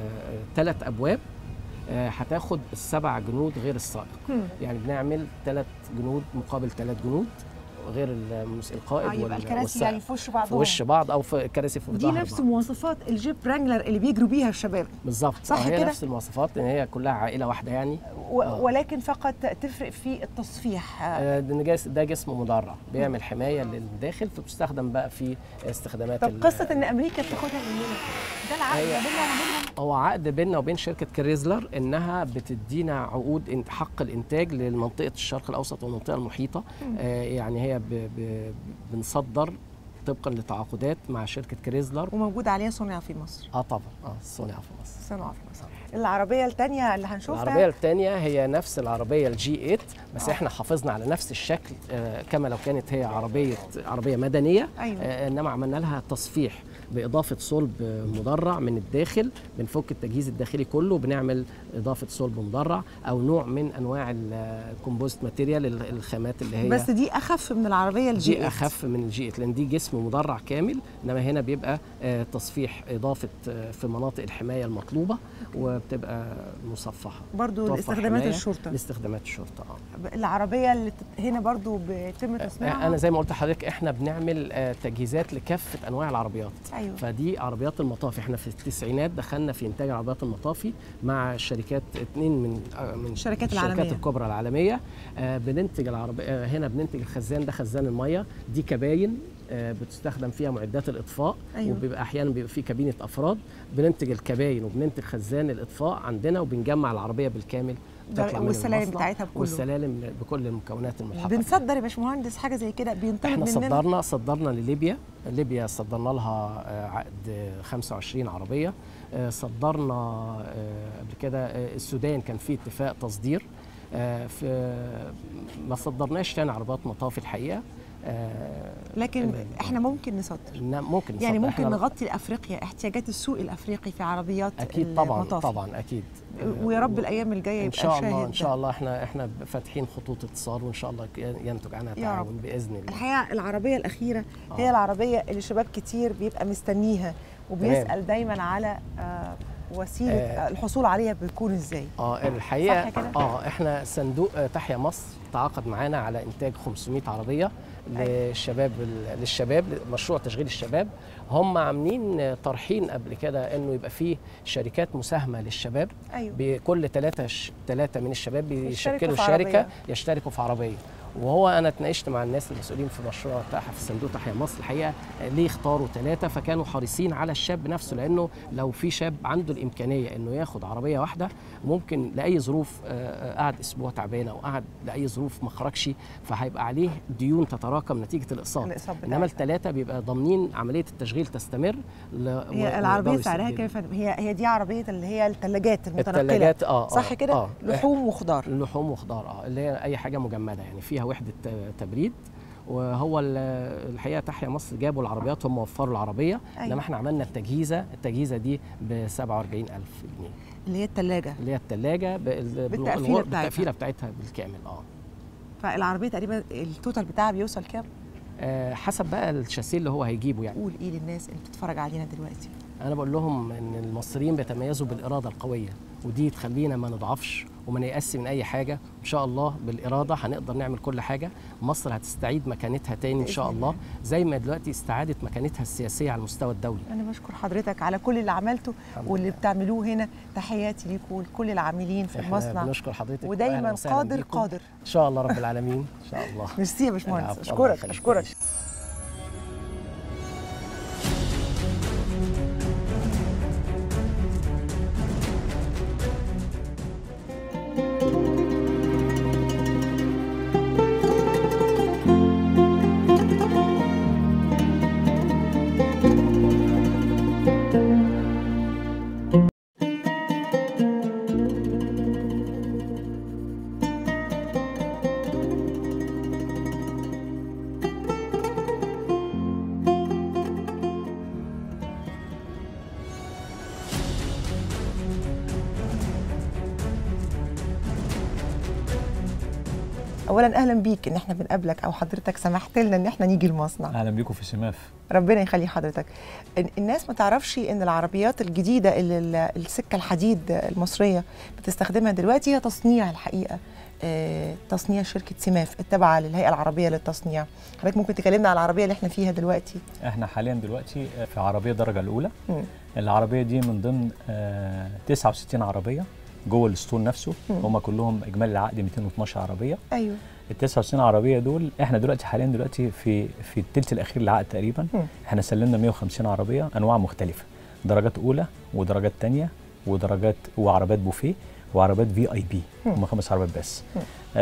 ثلاث ابواب آه، هتاخد السبع جنود غير السائق مم. يعني بنعمل ثلاث جنود مقابل ثلاث جنود غير المس- آه، القائد يبقى وال- الكراسي والسائق. يعني في وش بعضهم في وش بعض او في كراسي في دي ظهر نفس بعض. مواصفات الجيب رانجلر اللي بيجروا بيها الشباب بالظبط صح آه، هي كده؟ نفس المواصفات ان هي كلها عائله واحده يعني و... آه. ولكن فقط تفرق في التصفيح آه، آه، ده جس- ده جسم مدرع بيعمل حمايه للداخل فبتستخدم بقى في استخدامات طب ال- قصه ان امريكا بتاخدها مننا ده العقد هي- ما بيننا وما بينهم هو عقد بيننا وبين شركه كريزلر انها بتدينا عقود إن- حق الانتاج لمنطقه الشرق الاوسط والمنطقه المحيطه آه يعني هي ب ب بنصدر طبقا لتعاقدات مع شركه كريزلر وموجود عليها صنع في مصر اه طبعا اه صنع في مصر صنع في مصر العربيه الثانيه اللي هنشوفها العربيه الثانيه هي نفس العربيه الجي 8 بس احنا حافظنا على نفس الشكل آه كما لو كانت هي عربيه عربيه مدنيه ايوه آه، انما عملنا لها تصفيح باضافه صلب آه، مدرع من الداخل بنفك التجهيز الداخلي كله بنعمل اضافه صلب مدرع او نوع من انواع الكومبوست ماتيريال الخامات اللي هي بس دي اخف من العربيه الجي دي اخف من الجي 8 لان دي جسم مدرع كامل انما هنا بيبقى آه، تصفيح اضافه آه، في مناطق الحمايه المطلوبه وبتبقى مصفحه برضو توفر لاستخدامات حماية الشرطه لاستخدامات الشرطه اه العربيه اللي تت- هنا برضو بيتم تصنيعها انا زي ما قلت لحضرتك احنا بنعمل آه، تجهيزات لكافه انواع العربيات ايوه فدي عربيات المطافي احنا في التسعينات دخلنا في انتاج عربيات المطافي مع شركات اتنين من آه، من الشركات الشركات العالمية. الكبرى العالميه آه، بننتج العربية آه، هنا بننتج الخزان ده خزان الميه دي كباين آه، بتستخدم فيها معدات الاطفاء أيوة. وبيبقى احيانا بيبقى في كابينه افراد بننتج الكباين وبننتج خزان الاطفاء عندنا وبنجمع العربيه بالكامل ده- تطلع من والسلالم المصنع، بتاعتها بكله. والسلالم بكل المكونات الملحقه بنصدر يا باشمهندس حاجه زي كده بينطلب احنا مننا صدرنا صدرنا لليبيا ليبيا صدرنا لها آه، عقد آه، 25 عربيه آه، صدرنا آه، قبل كده آه، السودان كان في اتفاق تصدير آه، في ما صدرناش تاني عربيات مطافي الحقيقه آه، لكن ال- احنا ممكن نصدر نا- ممكن يعني نصدر. ممكن إحنا- نغطي افريقيا احتياجات السوق الافريقي في عربيات اكيد طبعا المطافي. طبعا اكيد آه، ويا رب الايام الجايه ان يبقى شاء شاهد الله ان ده. شاء الله احنا احنا فاتحين خطوط اتصال وان شاء الله ينتج عنها يا تعاون باذن الله الحقيقه العربيه الاخيره آه. هي العربيه اللي شباب كتير بيبقى مستنيها وبيسال دايما على آه، وسيله آه. آه. الحصول عليها بتكون ازاي اه الحقيقه صح كده؟ اه احنا صندوق آه، تحيا مصر تعاقد معانا على انتاج 500 عربيه للشباب للشباب مشروع تشغيل الشباب هم عاملين آه، طرحين قبل كده انه يبقى فيه شركات مساهمه للشباب ايوه بكل ثلاثه ثلاثه من الشباب بيشكلوا في شركه عربية. يشتركوا في عربيه وهو انا اتناقشت مع الناس المسؤولين في مشروع تحيا في صندوق تحيا مصر الحقيقه ليه اختاروا ثلاثه فكانوا حريصين على الشاب نفسه لانه لو في شاب عنده الامكانيه انه ياخد عربيه واحده ممكن لاي ظروف آه، آه، قعد اسبوع تعبان او قعد لاي ظروف ما خرجش فهيبقى عليه ديون تتراكم نتيجه الاقساط الاقساط انما بتاعتها. الثلاثه بيبقى ضامنين عمليه التشغيل تستمر ل- هي و- العربيه ويقدروا سعرها يسددوا. كام يا فندم؟ هي هي دي عربيه اللي هي الثلاجات المتنقله الثلاجات اه صح آه، كده آه. لحوم وخضار لحوم وخضار اه اللي هي اي حاجه مجمده يعني فيها وحده ت- تبريد وهو ال- الحقيقه تحيا مصر جابوا العربيات هم وفروا العربيه أيوة. انما احنا عملنا التجهيزه التجهيزه دي ب 47000 جنيه اللي هي الثلاجه اللي هي الثلاجه بالتقفيلة بالغر- بتاعتها. بالتقفيله بتاعتها بالكامل اه فالعربيه تقريبا التوتال بتاعها بيوصل كام؟ آه، حسب بقى الشاسيه اللي هو هيجيبه يعني قول ايه للناس اللي بتتفرج علينا دلوقتي انا بقول لهم ان المصريين بيتميزوا بالاراده القويه ودي تخلينا ما نضعفش وما نيأس من اي حاجه ان شاء الله بالاراده هنقدر نعمل كل حاجه مصر هتستعيد مكانتها تاني ان شاء بإذن الله الله. زي ما دلوقتي استعادت مكانتها السياسيه على المستوى الدولي انا بشكر حضرتك على كل اللي عملته الحمد واللي لله. بتعملوه هنا تحياتي ليكم ولكل العاملين في احنا المصنع بنشكر حضرتك ودايما وأهلاً وسهلاً قادر بيكم. قادر ان شاء الله رب العالمين ان شاء الله ميرسي يا باشمهندس العفو، الله اشكرك يخليك. اشكرك اولا اهلا بيك ان احنا بنقابلك او حضرتك سمحت لنا ان احنا نيجي المصنع اهلا بيكم في سماف ربنا يخلي حضرتك ال- الناس ما تعرفش ان العربيات الجديده اللي ال- السكه الحديد المصريه بتستخدمها دلوقتي هي تصنيع الحقيقه آه، تصنيع شركه سماف التابعه للهيئه العربيه للتصنيع حضرتك ممكن تكلمنا على العربيه اللي احنا فيها دلوقتي احنا حاليا دلوقتي في عربيه درجه الاولى مم. العربيه دي من ضمن آه، 69 عربيه جوه الاسطول نفسه مم. هم كلهم اجمالي العقد 212 عربيه ايوه ال 69 عربيه دول احنا دلوقتي حاليا دلوقتي في في الثلث الاخير للعقد تقريبا مم. احنا سلمنا 150 عربيه انواع مختلفه درجات اولى ودرجات ثانيه ودرجات وعربيات بوفيه وعربيات في اي بي مم. هم خمس عربيات بس مم.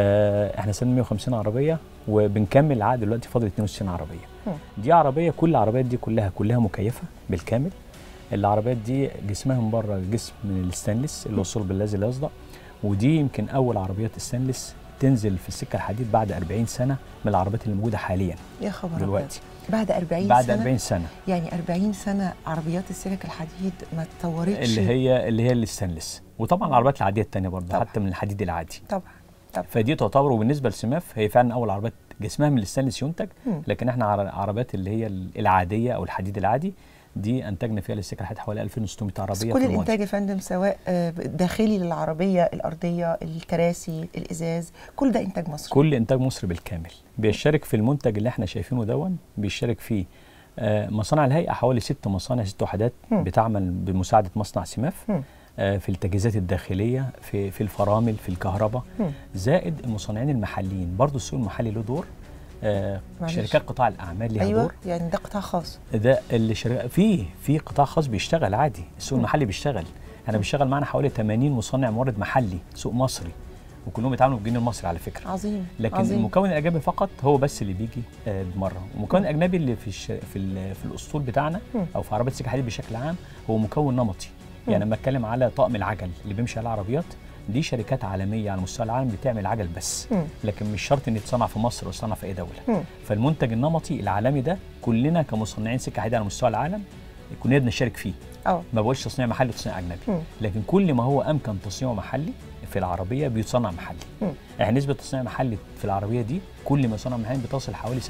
آه احنا سلمنا 150 عربيه وبنكمل العقد دلوقتي فاضل 62 عربيه مم. دي عربيه كل العربيات دي كلها كلها مكيفه بالكامل العربيات دي جسمها من بره جسم من الستانلس اللي هو الصلب الذي لا يصدأ ودي يمكن اول عربيات الستانلس تنزل في السكه الحديد بعد 40 سنه من العربيات اللي موجوده حاليا يا خبر أبيض. دلوقتي بعد 40 بعد سنه 40 سنه يعني 40 سنه عربيات السكك الحديد ما اتطورتش اللي هي اللي هي الستانلس وطبعا العربيات العاديه الثانيه برضه طبعا. حتى من الحديد العادي طبعا فدي تعتبر وبالنسبه لسماف هي فعلا اول عربيات جسمها من الستانلس ينتج مم. لكن احنا عر- عربيات اللي هي العاديه او الحديد العادي دي انتجنا فيها للسكه الحديد حوالي 2600 عربيه بس في كل الماضي. الانتاج يا فندم سواء آه، داخلي للعربيه الارضيه الكراسي الازاز كل ده انتاج مصري كل انتاج مصري بالكامل بيشترك في المنتج اللي احنا شايفينه دون بيشترك فيه آه، مصانع الهيئه حوالي ست مصانع ست وحدات مم. بتعمل بمساعده مصنع سماف مم. آه، في التجهيزات الداخليه في في الفرامل في الكهرباء مم. زائد المصنعين المحليين برضو السوق المحلي له دور آه، معلش. شركات قطاع الاعمال ليها ايوه دور يعني ده قطاع خاص ده اللي شركة في في قطاع خاص بيشتغل عادي السوق مم. المحلي بيشتغل احنا بيشتغل معانا حوالي 80 مصنع مورد محلي سوق مصري وكلهم بيتعاملوا بالجنيه المصري على فكره عظيم لكن عظيم. المكون الاجنبي فقط هو بس اللي بيجي آه، بمره المكون الاجنبي اللي في الش... في ال... في الاسطول بتاعنا مم. او في عربيات السكه الحديد بشكل عام هو مكون نمطي مم. يعني لما اتكلم على طقم العجل اللي بيمشي على العربيات دي شركات عالميه على مستوى العالم بتعمل عجل بس مم. لكن مش شرط ان يتصنع في مصر او يتصنع في اي دوله مم. فالمنتج النمطي العالمي ده كلنا كمصنعين سكه حديد على مستوى العالم كلنا بنشارك فيه اه ما بقولش تصنيع محلي وتصنيع اجنبي مم. لكن كل ما هو امكن تصنيعه محلي في العربيه بيتصنع محلي مم. يعني نسبه تصنيع محلي في العربيه دي كل ما يصنع محلي بتصل حوالي 70%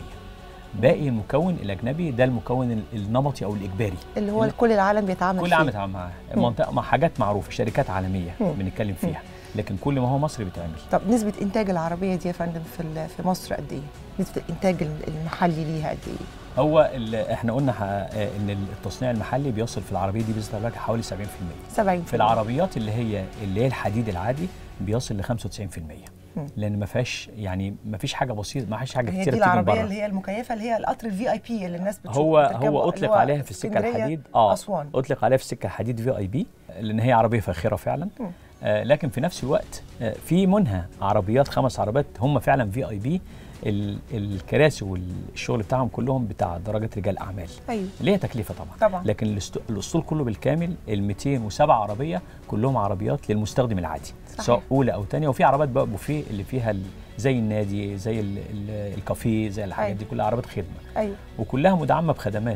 باقي المكون الاجنبي ده المكون ال- النمطي او الاجباري اللي هو ال- كل العالم بيتعامل كل فيه. عام بيتعامل معاه مم. منطقه مع حاجات معروفه شركات عالميه مم. بنتكلم فيها لكن كل ما هو مصري بيتعمل طب نسبة إنتاج العربية دي يا فندم في ال- في مصر قد إيه؟ نسبة الإنتاج المحلي ليها قد إيه؟ هو ال- احنا قلنا ح- آه، ان التصنيع المحلي بيصل في العربيه دي باذن الله حوالي 70% 70 في العربيات اللي هي اللي هي الحديد العادي بيصل ل 95% مم. لان ما فيهاش يعني ما فيش حاجه بسيطه ما فيش حاجه هي كتير دي بتيجي من العربية بره اللي هي المكيفة اللي هي القطر الفي اي بي اللي الناس بتشوف هو بتركبه، هو اللي اطلق هو عليها في السكه اسكندرية، الحديد اه أسوان اطلق عليها في السكه الحديد في اي بي لان هي عربيه فاخره فعلا مم. آه لكن في نفس الوقت آه في منها عربيات خمس عربيات هم فعلا في اي بي الكراسي والشغل بتاعهم كلهم بتاع درجه رجال اعمال أيوه ليها تكلفه طبعا طبعا لكن الاست- الاسطول كله بالكامل ال 207 عربيه كلهم عربيات للمستخدم العادي صحيح. سواء اولى او ثانيه وفي عربيات بقى بوفيه اللي فيها ال- زي النادي زي ال ال الكافيه زي الحاجات أيوة. دي كلها عربيات خدمه أيوه وكلها مدعمه بخدمات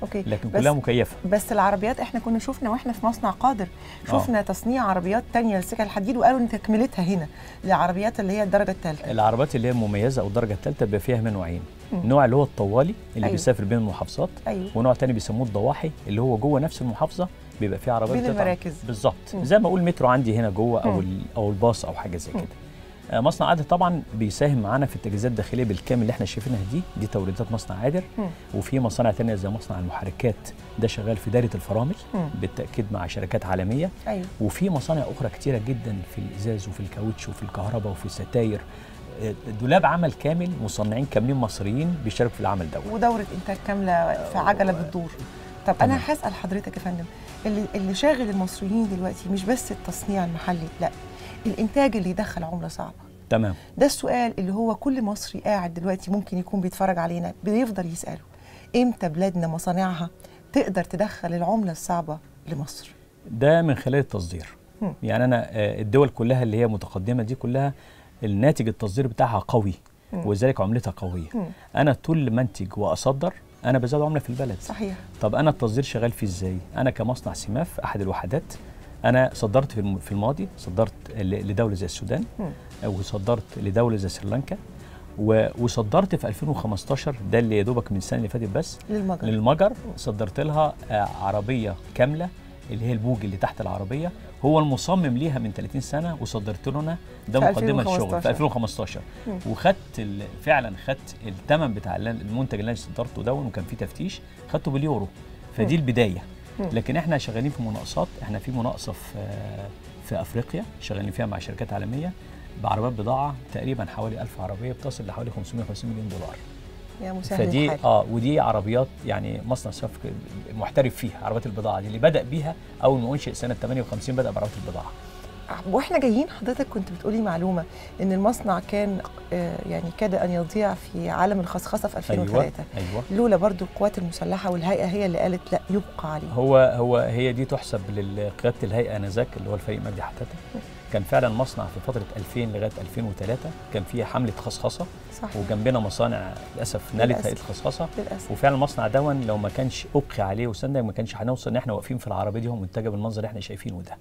اوكي لكن بس- كلها مكيفه بس العربيات احنا كنا شفنا واحنا في مصنع قادر شفنا تصنيع عربيات تانية لسكك الحديد وقالوا ان تكملتها هنا العربيات اللي هي الدرجه الثالثه العربيات اللي هي مميزه او الدرجه الثالثه بيبقى فيها من نوعين نوع اللي هو الطوالي اللي أيوة. أيوه. بيسافر بين المحافظات ايوه ونوع تاني بيسموه الضواحي اللي هو جوه نفس المحافظه بيبقى فيه عربيات بين بتتعب. المراكز. بالظبط مم. زي ما اقول مترو عندي هنا جوه او مم. ال- او الباص او حاجه زي مم. كده آه، مصنع عادل طبعا بيساهم معانا في التجهيزات الداخليه بالكامل اللي احنا شايفينها دي دي توريدات مصنع عادل مم. وفي مصانع تانية زي مصنع المحركات ده شغال في دايره الفرامل مم. بالتاكيد مع شركات عالميه ايوه وفي مصانع اخرى كتيره جدا في الازاز وفي الكاوتش وفي الكهرباء وفي الستاير آه، دولاب عمل كامل مصنعين كاملين مصريين بيشاركوا في العمل دوت ودوره انتاج كامله في عجله بتدور طب انا تمام. هسال حضرتك يا فندم اللي اللي شاغل المصريين دلوقتي مش بس التصنيع المحلي لا الانتاج اللي يدخل عمله صعبه تمام ده السؤال اللي هو كل مصري قاعد دلوقتي ممكن يكون بيتفرج علينا بيفضل يساله امتى بلادنا مصانعها تقدر تدخل العمله الصعبه لمصر ده من خلال التصدير مم. يعني انا آه، الدول كلها اللي هي متقدمه دي كلها الناتج التصدير بتاعها قوي مم. ولذلك عملتها قويه مم. انا طول ما انتج واصدر انا بزود عمله في البلد صحيح طب انا التصدير شغال فيه ازاي انا كمصنع سماف احد الوحدات انا صدرت في الم- في الماضي صدرت ل- لدوله زي السودان مم. وصدرت لدوله زي سريلانكا و- وصدرت في 2015 ده اللي يا دوبك من السنه اللي فاتت بس للمجر للمجر صدرت لها آه، عربيه كامله اللي هي البوج اللي تحت العربيه هو المصمم ليها من 30 سنه وصدرت له انا ده في مقدمه الشغل 2015. في 2015 مم. وخدت ال- فعلا خدت الثمن بتاع اللي- المنتج اللي انا صدرته ده وكان فيه تفتيش خدته باليورو فدي مم. البدايه مم. لكن احنا شغالين في مناقصات احنا في مناقصه في آه، في افريقيا شغالين فيها مع شركات عالميه بعربيات بضاعه تقريبا حوالي 1000 عربيه بتصل لحوالي 550 مليون دولار يا مسهل فدي الحال اه ودي عربيات يعني مصنع سفك محترف فيها عربيات البضاعه دي اللي بدا بيها اول ما انشئ سنه 58 بدا بعربيات البضاعه واحنا جايين حضرتك كنت بتقولي معلومه ان المصنع كان آه، يعني كاد ان يضيع في عالم الخصخصه في 2003 ايوه لولا برضو القوات المسلحه والهيئه هي اللي قالت لا يبقى عليه هو هو هي دي تحسب لقياده الهيئه انذاك اللي هو الفريق مجدي حتاته كان فعلا مصنع في فتره 2000 لغايه 2003 كان فيه حمله خصخصه صح وجنبنا مصانع للاسف نالت للأسف. هيئه الخصخصه للاسف وفعلا المصنع دون لو ما كانش ابقي عليه وسند ما كانش هنوصل ان احنا واقفين في العربيه دي ومنتجه بالمنظر اللي احنا شايفينه ده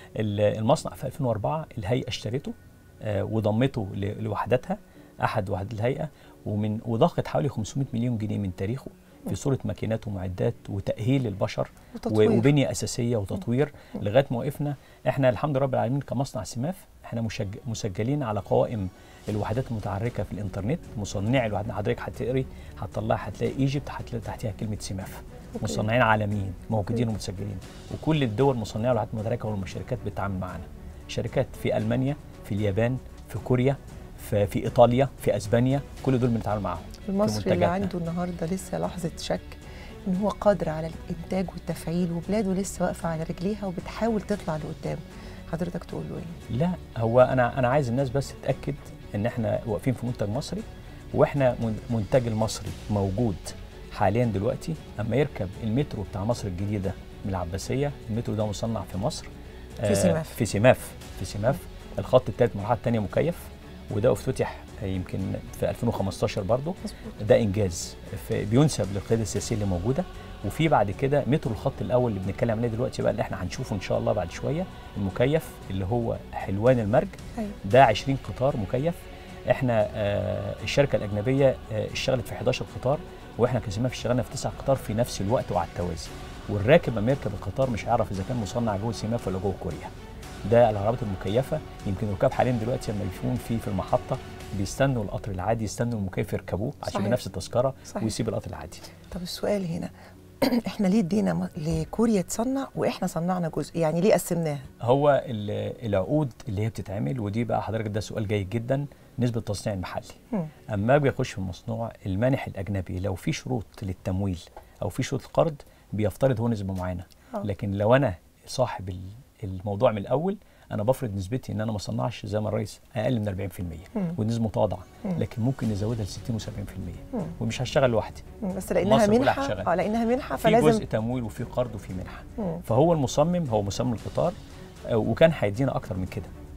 ال- المصنع في 2004 الهيئه اشترته آه، وضمته ل- لوحداتها احد وحدات الهيئه ومن وضخت حوالي 500 مليون جنيه من تاريخه في صوره ماكينات ومعدات وتاهيل البشر و- وتطوير وبنيه اساسيه وتطوير لغايه ما وقفنا احنا الحمد لله رب العالمين كمصنع سماف احنا مشج... مسجلين على قوائم الوحدات المتحركه في الانترنت مصنعي الوحدات حضرتك هتقري هتطلع هتلاقي ايجيبت هتلاقي تحتها كلمه سماف أوكي. مصنعين عالميين موجودين ومتسجلين وكل الدول مصنعي الوحدات المتحركه والشركات بتتعامل معانا شركات في المانيا في اليابان في كوريا في, في ايطاليا في اسبانيا كل دول بنتعامل معاهم المصري اللي منتجاتنا. عنده النهارده لسه لحظه شك ان هو قادر على الانتاج والتفعيل وبلاده لسه واقفه على رجليها وبتحاول تطلع لقدام حضرتك تقول له ايه لا هو انا انا عايز الناس بس تتاكد ان احنا واقفين في منتج مصري واحنا من- منتج المصري موجود حاليا دلوقتي اما يركب المترو بتاع مصر الجديده من العباسيه المترو ده مصنع في مصر في سماف. في سماف في سماف الخط الثالث المرحله الثانيه مكيف وده افتتح آه، يمكن في 2015 برضه مظبوط ده انجاز في- بينسب للقياده السياسيه اللي موجوده وفي بعد كده مترو الخط الاول اللي بنتكلم عليه دلوقتي بقى اللي احنا هنشوفه ان شاء الله بعد شويه المكيف اللي هو حلوان المرج أيوة. ده 20 قطار مكيف احنا آه الشركه الاجنبيه آه اشتغلت في 11 قطار واحنا كسماف اشتغلنا في 9 قطار في نفس الوقت وعلى التوازي والراكب لما يركب القطار مش هيعرف اذا كان مصنع جوه سماف ولا جوه كوريا ده العربيات المكيفه يمكن الركاب حاليا دلوقتي لما يكون في في المحطه بيستنوا القطر العادي يستنوا المكيف يركبوه عشان صحيح. بنفس التذكره صحيح. ويسيب القطر العادي طب السؤال هنا احنا ليه ادينا م- لكوريا تصنع واحنا صنعنا جزء يعني ليه قسمناها هو ال- العقود اللي هي بتتعمل ودي بقى حضرتك ده سؤال جيد جدا نسبه التصنيع المحلي مم. اما بيخش في المصنوع المانح الاجنبي لو في شروط للتمويل او في شروط القرض بيفترض هو نسبه معينه آه. لكن لو انا صاحب ال- الموضوع من الاول انا بفرض نسبتي ان انا ما اصنعش زي ما الرئيس اقل من 40% مم. والنسبه متواضعه مم. لكن ممكن نزودها ل 60 و70% مم. ومش هشتغل لوحدي مم، بس لانها مصر كلها منحه هتشتغل. اه لانها منحه في فلازم جزء تمويل وفي قرض وفي منحه مم. فهو المصمم هو مصمم القطار آه، وكان هيدينا اكتر من كده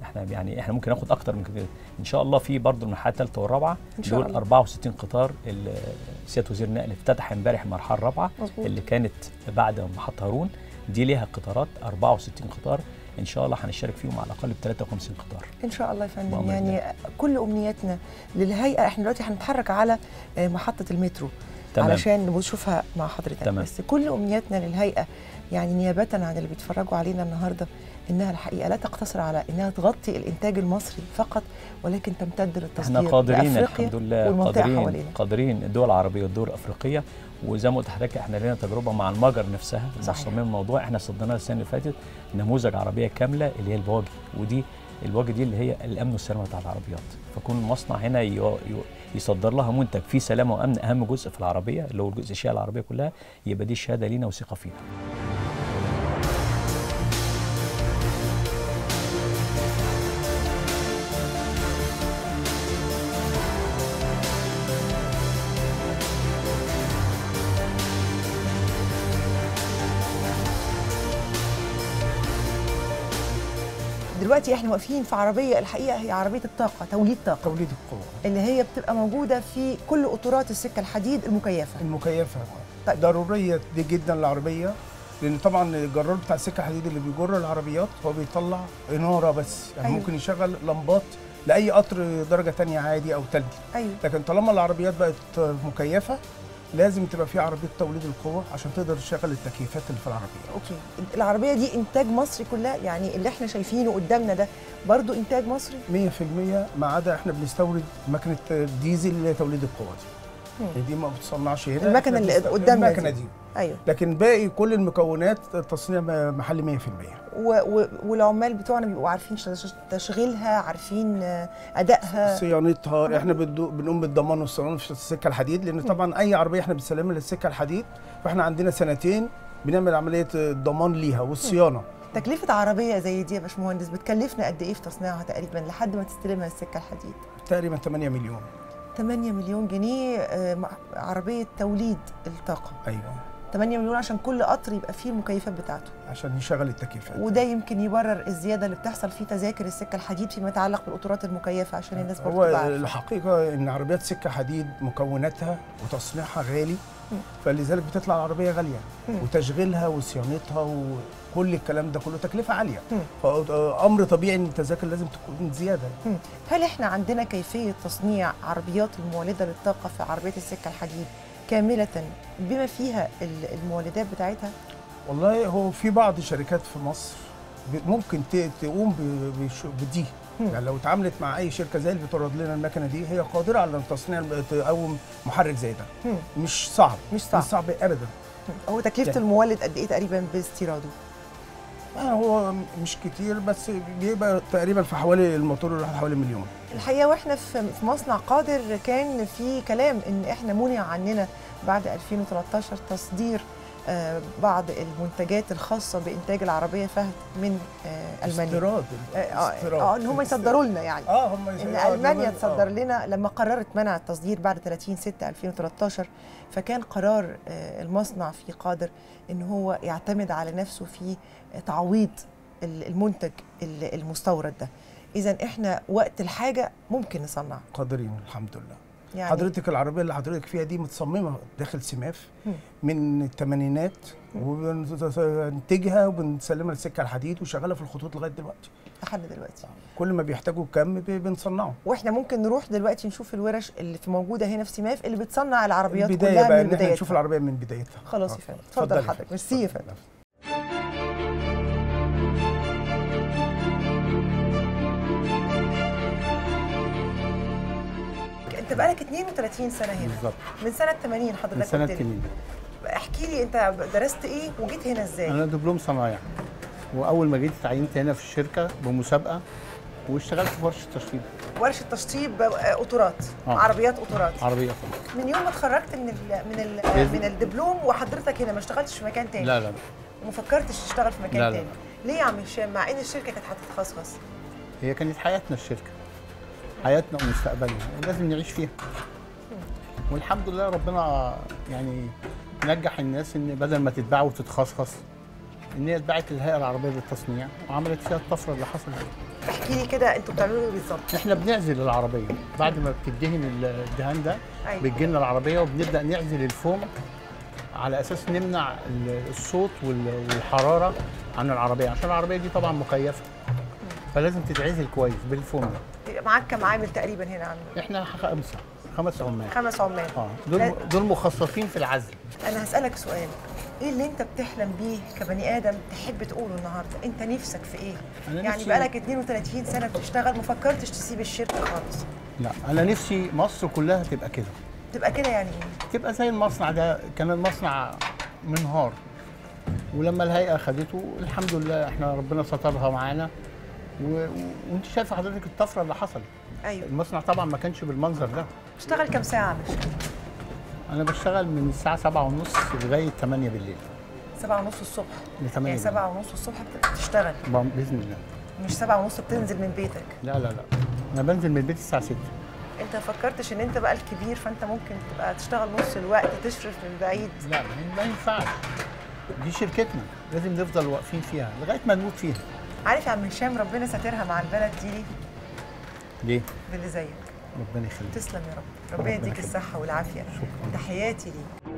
احنا يعني احنا ممكن ناخد اكتر من كده ان شاء الله في برضه المرحله الثالثه والرابعه إن شاء دول الله. 64 قطار ال- سياده وزير النقل افتتح امبارح المرحله الرابعه مظبوط. اللي كانت بعد محطه هارون دي ليها قطارات 64 قطار ان شاء الله هنشترك فيهم على الاقل ب 53 قطار ان شاء الله يا فندم بأمر يعني الله. كل امنياتنا للهيئه احنا دلوقتي هنتحرك على آه، محطه المترو تمام. علشان نشوفها مع حضرتك تمام. بس كل امنياتنا للهيئه يعني نيابه عن اللي بيتفرجوا علينا النهارده انها الحقيقه لا تقتصر على انها تغطي الانتاج المصري فقط ولكن تمتد للتصدير احنا قادرين لأفريقيا الحمد لله والمنطقه قادرين حوالينا قادرين الدول العربيه والدول الافريقيه وزي ما قلت لحضرتك احنا لنا تجربه مع المجر نفسها صحيح. مصمم الموضوع احنا صدرناها السنه اللي فاتت نموذج عربيه كامله اللي هي البواجي ودي البواجي دي اللي هي الامن والسلامه بتاع العربيات فكون المصنع هنا ي- ي- يصدر لها منتج فيه سلامه وامن اهم جزء في العربيه اللي هو الجزء الشيء العربيه كلها يبقى دي شهاده لينا وثقه فينا دلوقتي احنا واقفين في عربيه الحقيقه هي عربيه الطاقه توليد طاقه توليد القوة اللي هي بتبقى موجوده في كل قطورات السكه الحديد المكيفه المكيفة طيب. ضرورية دي جدا العربية لأن طبعا الجرار بتاع السكة الحديد اللي بيجر العربيات هو بيطلع إنارة بس يعني أيوة. أيوه. ممكن يشغل لمبات لأي قطر درجة تانية عادي أو تلجي ايوه لكن طالما العربيات بقت مكيفة لازم تبقى في عربية توليد القوة عشان تقدر تشغل التكييفات اللي في العربية اوكي العربيه دي انتاج مصري كلها يعني اللي احنا شايفينه قدامنا ده برضو انتاج مصري 100% ما عدا احنا بنستورد مكنة ديزل لتوليد القوة دي مم. يعني دي ما بتصنعش هنا المكنة إحنا اللي بنستورد- قدامنا المكنة دي. دي ايوه لكن باقي كل المكونات تصنيع محلي 100% و و والعمال بتوعنا بيبقوا عارفين تش- تشغيلها عارفين آه، ادائها صيانتها احنا بندو- بنقوم بالضمان والصيانه في السكه الحديد لان طبعا اي عربيه احنا بنسلمها للسكه الحديد فاحنا عندنا سنتين بنعمل عمليه الضمان ليها والصيانه تكلفه عربيه زي دي يا باشمهندس بتكلفنا قد ايه في تصنيعها تقريبا لحد ما تستلمها السكه الحديد تقريبا 8 مليون 8 مليون جنيه آه، مع- عربيه توليد الطاقه ايوه 8 مليون عشان كل قطر يبقى فيه المكيفات بتاعته عشان يشغل التكييفات وده يمكن يبرر الزياده اللي بتحصل في تذاكر السكه الحديد فيما يتعلق بالقطورات المكيفه عشان الناس برضه هو تبقى عارفة. الحقيقه ان عربيات سكه حديد مكوناتها وتصنيعها غالي مم. فلذلك بتطلع العربيه غاليه مم. وتشغيلها وصيانتها وكل الكلام ده كله تكلفه عاليه مم. فامر طبيعي ان التذاكر لازم تكون زياده مم. هل احنا عندنا كيفيه تصنيع عربيات المولده للطاقه في عربيه السكه الحديد كامله بما فيها ال- المولدات بتاعتها والله هو في بعض الشركات في مصر ب- ممكن ت- تقوم ب- بش- بدي مم. يعني لو اتعاملت مع اي شركه زي اللي بتورد لنا المكنه دي هي قادره على تصنيع تقوم محرك زي ده مم. مش صعب مش صعب مش صعب ابدا هو تكلفه لا. المولد قد ايه تقريبا باستيراده يعني هو مش كتير بس بيبقى تقريبا في حوالي الموتور الواحد حوالي مليون الحقيقه واحنا في في مصنع قادر كان في كلام ان احنا منع عننا بعد 2013 تصدير آه، بعض المنتجات الخاصه بانتاج العربيه فهد من آه، المانيا استيراد اه اه, استيراد. آه ان هم يصدروا لنا يعني اه هم ان آه، المانيا زمان- تصدر آه. لنا لما قررت منع التصدير بعد 30 6 2013 فكان قرار آه، المصنع في قادر ان هو يعتمد على نفسه في تعويض ال- المنتج ال- المستورد ده اذا احنا وقت الحاجه ممكن نصنع قادرين الحمد لله يعني حضرتك العربيه اللي حضرتك فيها دي متصممه داخل سماف مم. من الثمانينات وبننتجها وبنسلمها للسكه الحديد وشغاله في الخطوط لغايه دلوقتي لحد دلوقتي كل ما بيحتاجوا كم ب- بنصنعه واحنا ممكن نروح دلوقتي نشوف الورش اللي في موجوده هنا في سماف اللي بتصنع العربيات البدايه كلها بقى من ان احنا نشوف بدايتها العربيه من بدايتها خلاص آه. يا فندم اتفضل يا حضرتك فندم. ميرسي يا اتفضل. فندم انت بقالك 32 سنه هنا بالظبط من سنه 80 حضرتك من سنه قلت لي. 80 احكي لي انت درست ايه وجيت هنا ازاي انا دبلوم صنايع واول ما جيت اتعينت هنا في الشركه بمسابقه واشتغلت في ورشه تشطيب ورشه تشطيب آه، قطورات آه. عربيات قطورات عربيه من يوم ما اتخرجت من ال من ال بإذن- من الدبلوم وحضرتك هنا ما اشتغلتش في مكان تاني لا لا لا وما فكرتش تشتغل في مكان لا، لا. تاني ليه يا عم هشام مع ان الشركه كانت هتتخصص هي كانت حياتنا الشركه حياتنا ومستقبلنا ولازم نعيش فيها والحمد لله ربنا يعني نجح الناس ان بدل ما تتباع وتتخصص ان هي اتباعت للهيئه العربيه للتصنيع وعملت فيها الطفره اللي حصلت احكي لي كده انتوا بتعملوا ايه بالظبط احنا بنعزل العربيه بعد ما بتدهن الدهان ده أيوة. بتجي لنا العربيه وبنبدا نعزل الفوم على اساس نمنع ال- الصوت وال- والحراره عن العربيه عشان العربيه دي طبعا مكيفه فلازم تتعزل كويس بالفوم ده يبقى معاك كام عامل تقريبا هنا عندك احنا خمسه خمس عمال خمس عمال اه دول لا- دول مخصصين في العزل انا هسالك سؤال ايه اللي انت بتحلم بيه كبني ادم تحب تقوله النهارده انت نفسك في ايه أنا يعني نفسي- بقالك 32 سنه بتشتغل ما فكرتش تسيب الشركه خالص لا انا نفسي مصر كلها تبقى كده تبقى كده يعني ايه تبقى زي المصنع ده كان المصنع منهار ولما الهيئه خدته الحمد لله احنا ربنا سترها معانا و... و... وانت شايفه حضرتك الطفره اللي حصلت ايوه المصنع طبعا ما كانش بالمنظر ده بتشتغل كام ساعه مش انا بشتغل من الساعه 7 ونص لغايه 8 بالليل سبعة ونص الصبح ل 8 يعني سبعة ونص الصبح بتشتغل باذن الله مش سبعة ونص بتنزل من بيتك لا لا لا انا بنزل من البيت الساعه 6 انت ما فكرتش ان انت بقى الكبير فانت ممكن تبقى تشتغل نص الوقت تشرف من بعيد لا ما- ما ينفعش دي شركتنا لازم نفضل واقفين فيها لغايه ما نموت فيها عارف يا عم هشام ربنا ساترها مع البلد دي ليه؟ ليه باللي زيك ربنا يخليك تسلم يا رب ربنا يديك الصحه والعافيه تحياتي ليك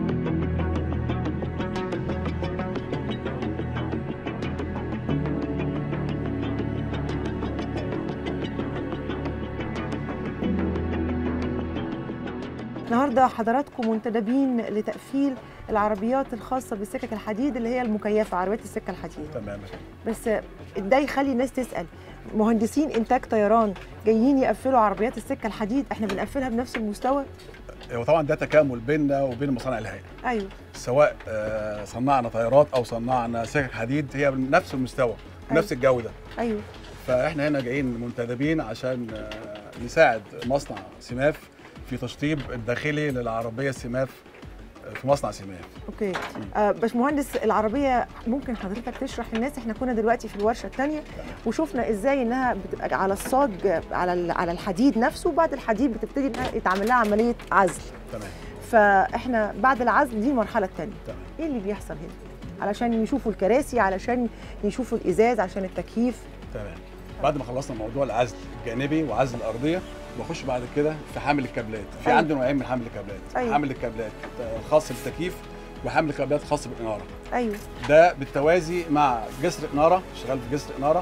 النهارده حضراتكم منتدبين لتقفيل العربيات الخاصه بالسكك الحديد اللي هي المكيفه عربيات السكه الحديد تمام بس ده يخلي الناس تسال مهندسين انتاج طيران جايين يقفلوا عربيات السكه الحديد احنا بنقفلها بنفس المستوى هو طبعا ده تكامل بيننا وبين مصانع الهيئه ايوه سواء آه، صنعنا طيارات او صنعنا سكك حديد هي بنفس المستوى بنفس الجوده ايوه فاحنا هنا جايين منتدبين عشان آه، نساعد مصنع سماف في تشطيب الداخلي للعربيه السماف آه، في مصنع سماف اوكي آه باشمهندس العربيه ممكن حضرتك تشرح للناس احنا كنا دلوقتي في الورشه الثانيه وشفنا ازاي انها بتبقى على الصاج على ال- على الحديد نفسه وبعد الحديد بتبتدي انها يتعمل لها عمليه عزل تمام فاحنا بعد العزل دي المرحله الثانيه تمام ايه اللي بيحصل هنا علشان يشوفوا الكراسي علشان يشوفوا الازاز عشان التكييف تمام بعد ما خلصنا موضوع العزل الجانبي وعزل الارضيه بخش بعد كده في حامل الكابلات في أيوة. عندي نوعين من حامل الكابلات أيوة. حامل الكابلات آه، خاص بالتكييف وحامل كابلات خاص بالاناره ايوه ده بالتوازي مع جسر اناره شغال في جسر اناره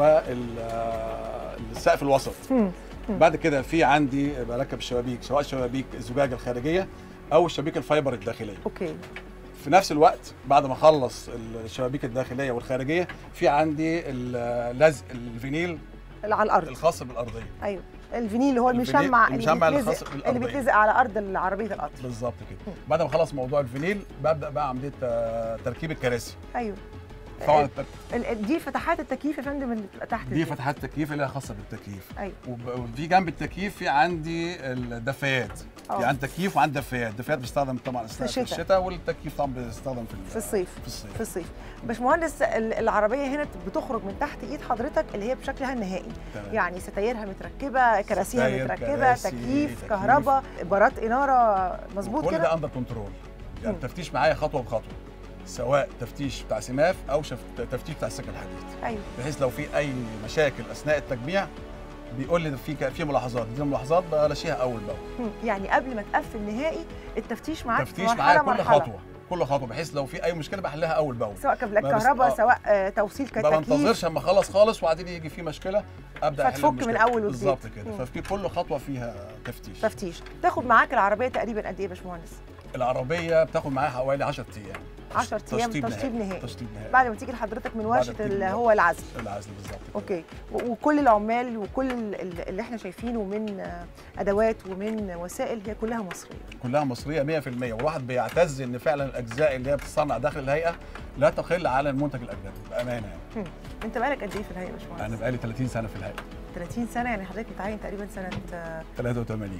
والسقف الوسط مم. بعد كده في عندي بركب الشبابيك سواء شبابيك الزجاج الخارجيه او الشبابيك الفايبر الداخليه اوكي في نفس الوقت بعد ما اخلص الشبابيك الداخليه والخارجيه في عندي اللزق الفينيل اللي على الارض الخاص بالارضيه ايوه الفينيل اللي هو الفينيل- المشمع المشمع اللي الخاص بيتلزق بالأرضية. اللي بيتلزق على ارض عربيه القطر بالظبط كده بعد ما اخلص موضوع الفينيل ببدا بقى عمليه آه، تركيب الكراسي ايوه طبعا آه، التر- ال- ال- دي فتحات التكييف يا فندم اللي بتبقى تحت دي فتحات التكييف اللي هي خاصه بالتكييف ايوه وب- وفي جنب التكييف في عندي الدفايات أه. في عندي تكييف وعندي دفايات الدفايات بتستخدم طبعا اثناء في الشتاء. الشتاء والتكييف طبعا بيستخدم في ال- في الصيف في الصيف في الصيف باشمهندس ال- العربيه هنا بتخرج من تحت ايد حضرتك اللي هي بشكلها النهائي تمام. يعني ستايرها متركبه كراسيها ستاير، متركبه كراسي، تكييف تكييف. كهرباء بارات اناره مظبوط كل ده كده اندر كنترول يعني مم. التفتيش معايا خطوه بخطوه سواء تفتيش بتاع سماف او شف... تفتيش بتاع السكه الحديد ايوه بحيث لو في اي مشاكل اثناء التجميع بيقول لي في ك- في ملاحظات دي الملاحظات بلاشيها اول باول مم. يعني قبل ما تقفل نهائي التفتيش معاك في تفتيش مرحله معايا كل مرحله خطوه كل خطوه بحيث لو في اي مشكله بحلها اول باول سواء كابلات ما بس- كهرباء آه. سواء آه، توصيل ما كتكييف بنتظرش اما اخلص خالص وبعدين يجي في مشكله ابدا احل فتفك من المشكلة. أول وجديد. بالظبط كده مم. ففي كل خطوه فيها تفتيش تفتيش تاخد معاك العربيه تقريبا قد ايه يا باشمهندس العربيه بتاخد معايا حوالي 10 ايام 10 ايام تشطيب تشطيب نهائي. نهائي تشطيب نهائي بعد ما تيجي لحضرتك من بعد ورشه ما تيجي اللي من هو العزل العزل بالظبط اوكي و- وكل العمال وكل ال- ال- اللي احنا شايفينه من آه، ادوات ومن وسائل هي كلها مصريه كلها مصريه 100% والواحد بيعتز ان فعلا الاجزاء اللي هي بتصنع داخل الهيئه لا تقل على المنتج الاجنبي بامانه يعني هم. انت بقالك قد ايه في الهيئه يا باشمهندس انا بقالي 30 سنه في الهيئه 30 سنه يعني حضرتك متعين تقريبا سنه آه، 83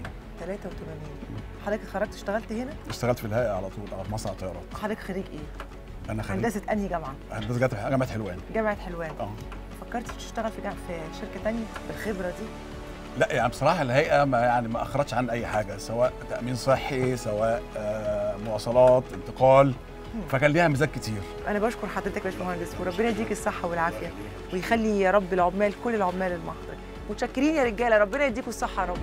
83 حضرتك اتخرجت اشتغلت هنا اشتغلت في الهيئه على طول على مصنع طيارات حضرتك خريج ايه انا خريج هندسه انهي جامعه هندسه جامعه جامعه حلوان جامعه حلوان اه فكرت تشتغل في جامعة في شركه تانية بالخبره دي لا يعني بصراحه الهيئه ما يعني ما اخرجش عن اي حاجه سواء تامين صحي سواء آه، مواصلات انتقال فكان ليها ميزات كتير انا بشكر حضرتك يا باشمهندس وربنا يديك الصحه والعافيه ويخلي يا رب العمال كل العمال المحضر متشكرين يا رجاله ربنا يديكم الصحه يا رب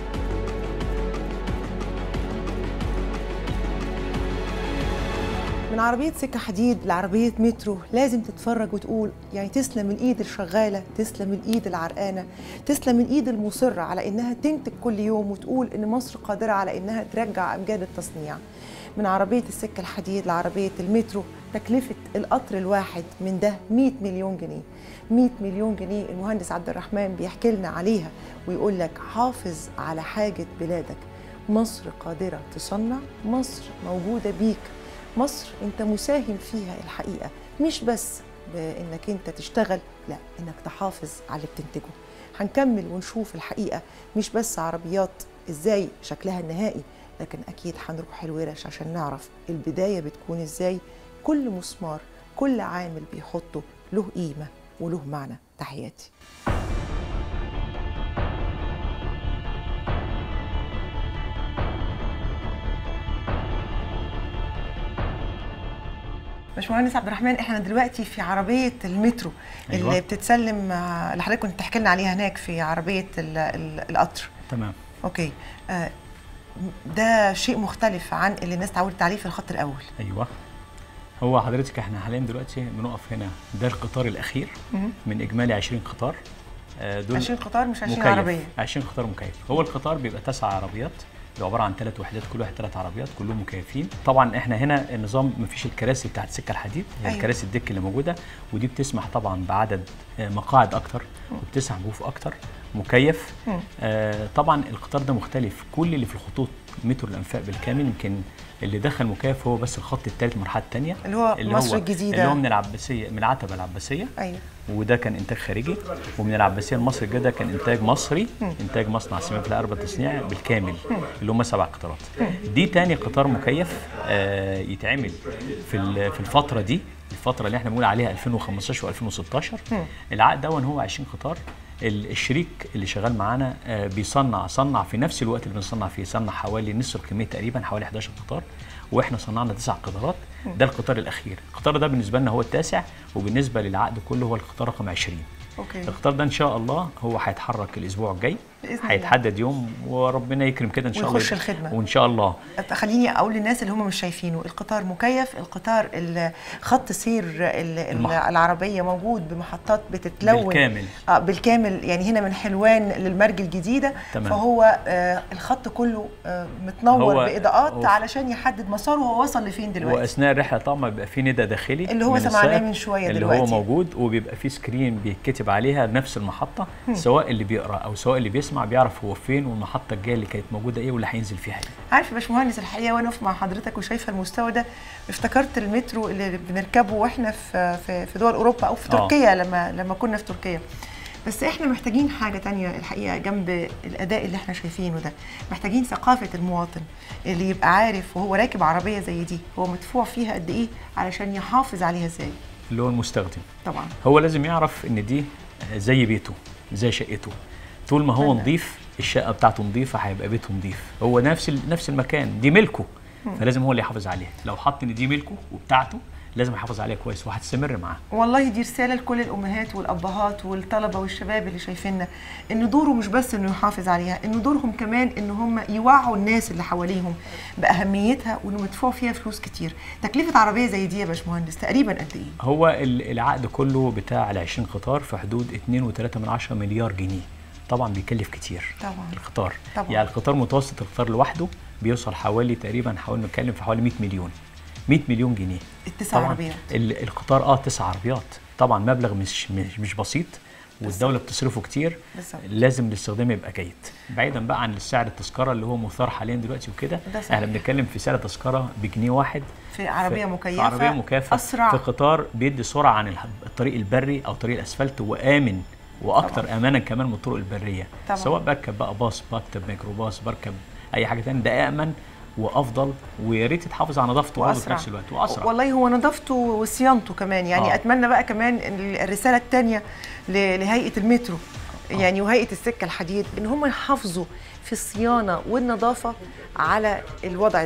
من عربية سكة حديد لعربية مترو لازم تتفرج وتقول يعني تسلم الإيد الشغالة تسلم الإيد العرقانة تسلم الإيد المصرة على إنها تنتج كل يوم وتقول إن مصر قادرة على إنها ترجع أمجاد التصنيع من عربية السكة الحديد لعربية المترو تكلفة القطر الواحد من ده 100 مليون جنيه 100 مليون جنيه المهندس عبد الرحمن بيحكي لنا عليها ويقول لك حافظ على حاجة بلادك مصر قادرة تصنع مصر موجودة بيك مصر انت مساهم فيها الحقيقه مش بس بانك انت تشتغل لا انك تحافظ على اللي بتنتجه هنكمل ونشوف الحقيقه مش بس عربيات ازاي شكلها النهائي لكن اكيد هنروح الورش عشان نعرف البدايه بتكون ازاي كل مسمار كل عامل بيحطه له قيمه وله معنى تحياتي باشمهندس عبد الرحمن احنا دلوقتي في عربيه المترو أيوة. اللي بتتسلم آه، اللي حضرتك كنت بتحكي لنا عليها هناك في عربيه ال- ال- القطر تمام اوكي آه، ده شيء مختلف عن اللي الناس اتعودت عليه في الخط الاول ايوه هو حضرتك احنا حاليا دلوقتي بنقف هنا ده القطار الاخير مهم. من اجمالي 20 قطار آه، دول 20 قطار مش 20 مكيف. عربيه 20 قطار مكيف هو القطار بيبقى تسع عربيات بيبقى عباره عن ثلاث وحدات كل واحد ثلاث عربيات كلهم مكيفين طبعا احنا هنا النظام ما فيش الكراسي بتاعت سكه الحديد هي أيوة. الكراسي الدك اللي موجوده ودي بتسمح طبعا بعدد آه، مقاعد اكتر وبتسع جوف اكتر مكيف مم. آه طبعا القطار ده مختلف كل اللي في الخطوط مترو الانفاق بالكامل يمكن اللي دخل مكيف هو بس الخط الثالث المرحله الثانيه اللي هو مصر الجديدة. اللي هو من العباسيه من العتبه العباسيه ايوه وده كان انتاج خارجي ومن العباسيه لمصر الجديده كان انتاج مصري مم. انتاج مصنع سمات الاربع تصنيع بالكامل مم. اللي هم سبع قطارات دي تاني قطار مكيف آه يتعمل في ال- في الفتره دي الفتره اللي احنا بنقول عليها 2015 و2016 مم. العقد ده هو 20 قطار ال- الشريك اللي شغال معانا آه، بيصنع صنع في نفس الوقت اللي بنصنع فيه صنع حوالي نصف الكميه تقريبا حوالي 11 قطار واحنا صنعنا تسع قطارات ده القطار الاخير القطار ده بالنسبه لنا هو التاسع وبالنسبه للعقد كله هو القطار رقم 20 اوكي القطار ده ان شاء الله هو هيتحرك الاسبوع الجاي بإذن الله. هيتحدد يوم وربنا يكرم كده ان شاء الله ويخش يبقى- الخدمة. وان شاء الله خليني اقول للناس اللي هم مش شايفينه القطار مكيف القطار ال- خط سير ال- ال- المح- العربيه موجود بمحطات بتتلون بالكامل. اه بالكامل يعني هنا من حلوان للمرج الجديده تمام. فهو آه الخط كله آه متنور هو- باضاءات هو- علشان يحدد مساره هو وصل لفين دلوقتي واثناء الرحله طبعا بيبقى في ندى داخلي اللي هو من سمعناه السائق من شوية اللي دلوقتي. هو موجود وبيبقى في سكرين بيتكتب عليها نفس المحطه هم. سواء اللي بيقرا او سواء اللي بيسمع بيعرف هو فين والمحطه الجايه اللي كانت موجوده ايه واللي هينزل فيها ايه عارف يا باشمهندس الحقيقه وانا واقف مع حضرتك وشايفه المستوى ده افتكرت المترو اللي بنركبه واحنا في في, في دول اوروبا او في آه. تركيا لما لما كنا في تركيا بس احنا محتاجين حاجه تانية الحقيقه جنب الاداء اللي احنا شايفينه ده محتاجين ثقافه المواطن اللي يبقى عارف وهو راكب عربيه زي دي هو مدفوع فيها قد ايه علشان يحافظ عليها ازاي اللي هو المستخدم طبعا هو لازم يعرف ان دي زي بيته زي شقته طول ما هو فعلا. نظيف الشقه بتاعته نظيفه هيبقى بيته نظيف هو نفس ال- نفس المكان دي ملكه مم. فلازم هو اللي يحافظ عليها لو حط ان دي ملكه وبتاعته لازم يحافظ عليها كويس وهتستمر معاه والله دي رساله لكل الامهات والابهات والطلبه والشباب اللي شايفيننا ان دوره مش بس انه يحافظ عليها ان دورهم كمان ان هم يوعوا الناس اللي حواليهم باهميتها وانه مدفوع فيها فلوس كتير تكلفه عربيه زي دي يا باشمهندس تقريبا قد ايه هو ال- العقد كله بتاع ال 20 قطار في حدود 2.3 مليار جنيه طبعا بيكلف كتير طبعا القطار طبعا. يعني القطار متوسط القطار لوحده بيوصل حوالي تقريبا حوالي نتكلم في حوالي 100 مليون 100 مليون جنيه التسع طبعا عربيات ال- القطار اه تسع عربيات طبعا مبلغ مش مش, مش بسيط والدوله بتصرفه كتير بالظبط. لازم الاستخدام يبقى جيد بعيدا بقى عن سعر التذكره اللي هو مثار حاليا دلوقتي وكده ده صحيح. احنا بنتكلم في سعر تذكره بجنيه واحد في عربيه في- مكيفه في عربيه مكافئه اسرع في قطار بيدي سرعه عن الح- الطريق البري او طريق الاسفلت وامن واكثر طبعاً. امانا كمان من الطرق البريه طبعاً. سواء بركب بقى باص بركب ميكروباص بركب اي حاجه ثانيه ده امن وافضل ويا ريت تحافظ على نظافته برضه في واسرع نفس الوقت واسرع والله هو نظافته وصيانته كمان يعني آه. آه. اتمنى بقى كمان إن الرساله الثانيه لهيئه المترو يعني وهيئه السكه الحديد ان هم يحافظوا في الصيانه والنظافه على الوضع ده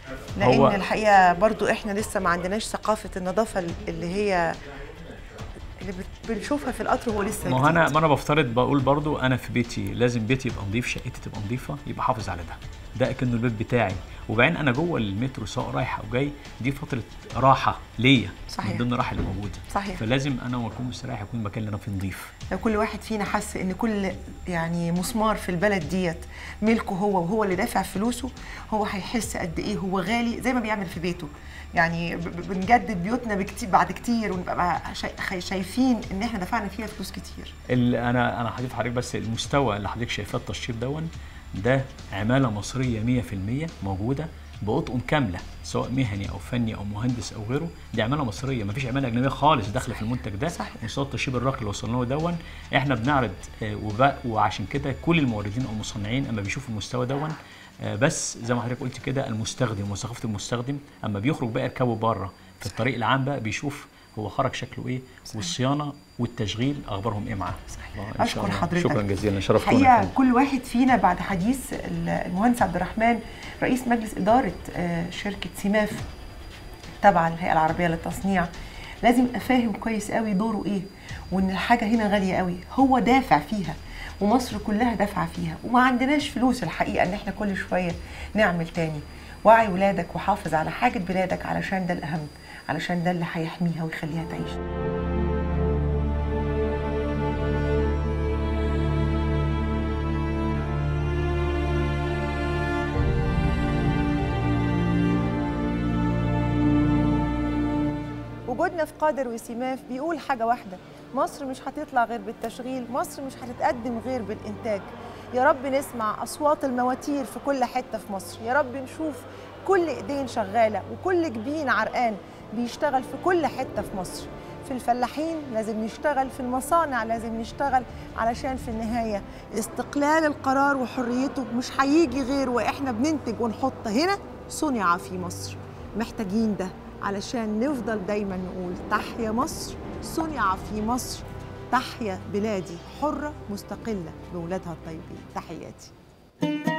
لان هو- الحقيقه برضو احنا لسه ما عندناش ثقافه النظافه اللي هي اللي بت- بنشوفها في القطر وهو لسه ما هو انا جديد. ما انا بفترض بقول برضو انا في بيتي لازم بيتي يبقى نظيف شقتي تبقى نظيفه يبقى حافظ على ده ده اكنه البيت بتاعي وبعدين انا جوه المترو سواء رايح او جاي دي فتره راحه ليا صحيح. من ضمن الراحه اللي موجوده صحيح. فلازم انا واكون مستريح يكون المكان اللي انا فيه نظيف لو كل واحد فينا حس ان كل يعني مسمار في البلد ديت ملكه هو وهو اللي دافع فلوسه هو هيحس قد ايه هو غالي زي ما بيعمل في بيته يعني ب- ب- بنجدد بيوتنا بكتير بعد كتير ونبقى بقى شا- شايفين ان احنا دفعنا فيها فلوس كتير ال- انا انا هضيف حضرتك بس المستوى اللي حضرتك شايفاه التشطيب دون ده عماله مصريه 100% موجوده باطقم كامله سواء مهني او فني او مهندس او غيره دي عماله مصريه مفيش عماله اجنبيه خالص داخله في المنتج ده صحيح. مستوى التشطيب الراقي اللي وصلنا له دون احنا بنعرض آه، وب- وعشان كده كل الموردين او المصنعين اما بيشوفوا المستوى دون آه، بس زي ما حضرتك قلت كده المستخدم وثقافه المستخدم اما بيخرج بقى يركبه بره في الطريق العام بقى بيشوف هو خرج شكله ايه والصيانه والتشغيل اخبارهم ايه معاه صحيح. اشكر حضرتك شكرا جزيلا شرفتونا الحقيقه كل واحد فينا بعد حديث ال- المهندس عبد الرحمن رئيس مجلس اداره آه، شركه سيماف تبع الهيئه العربيه للتصنيع لازم يبقى فاهم كويس قوي دوره ايه وان الحاجه هنا غاليه قوي هو دافع فيها ومصر كلها دافعه فيها وما عندناش فلوس الحقيقه ان احنا كل شويه نعمل تاني وعي ولادك وحافظ على حاجه بلادك علشان ده الاهم علشان ده اللي هيحميها ويخليها تعيش وجودنا في قادر وسيماف بيقول حاجة واحدة مصر مش هتطلع غير بالتشغيل مصر مش هتتقدم غير بالإنتاج يا رب نسمع أصوات المواتير في كل حتة في مصر يا رب نشوف كل إيدين شغالة وكل جبين عرقان بيشتغل في كل حتة في مصر في الفلاحين لازم نشتغل في المصانع لازم نشتغل علشان في النهاية استقلال القرار وحريته مش هيجي غير وإحنا بننتج ونحط هنا صنع في مصر محتاجين ده علشان نفضل دايما نقول تحيا مصر صنع في مصر تحيا بلادي حرة مستقلة بولادها الطيبين تحياتي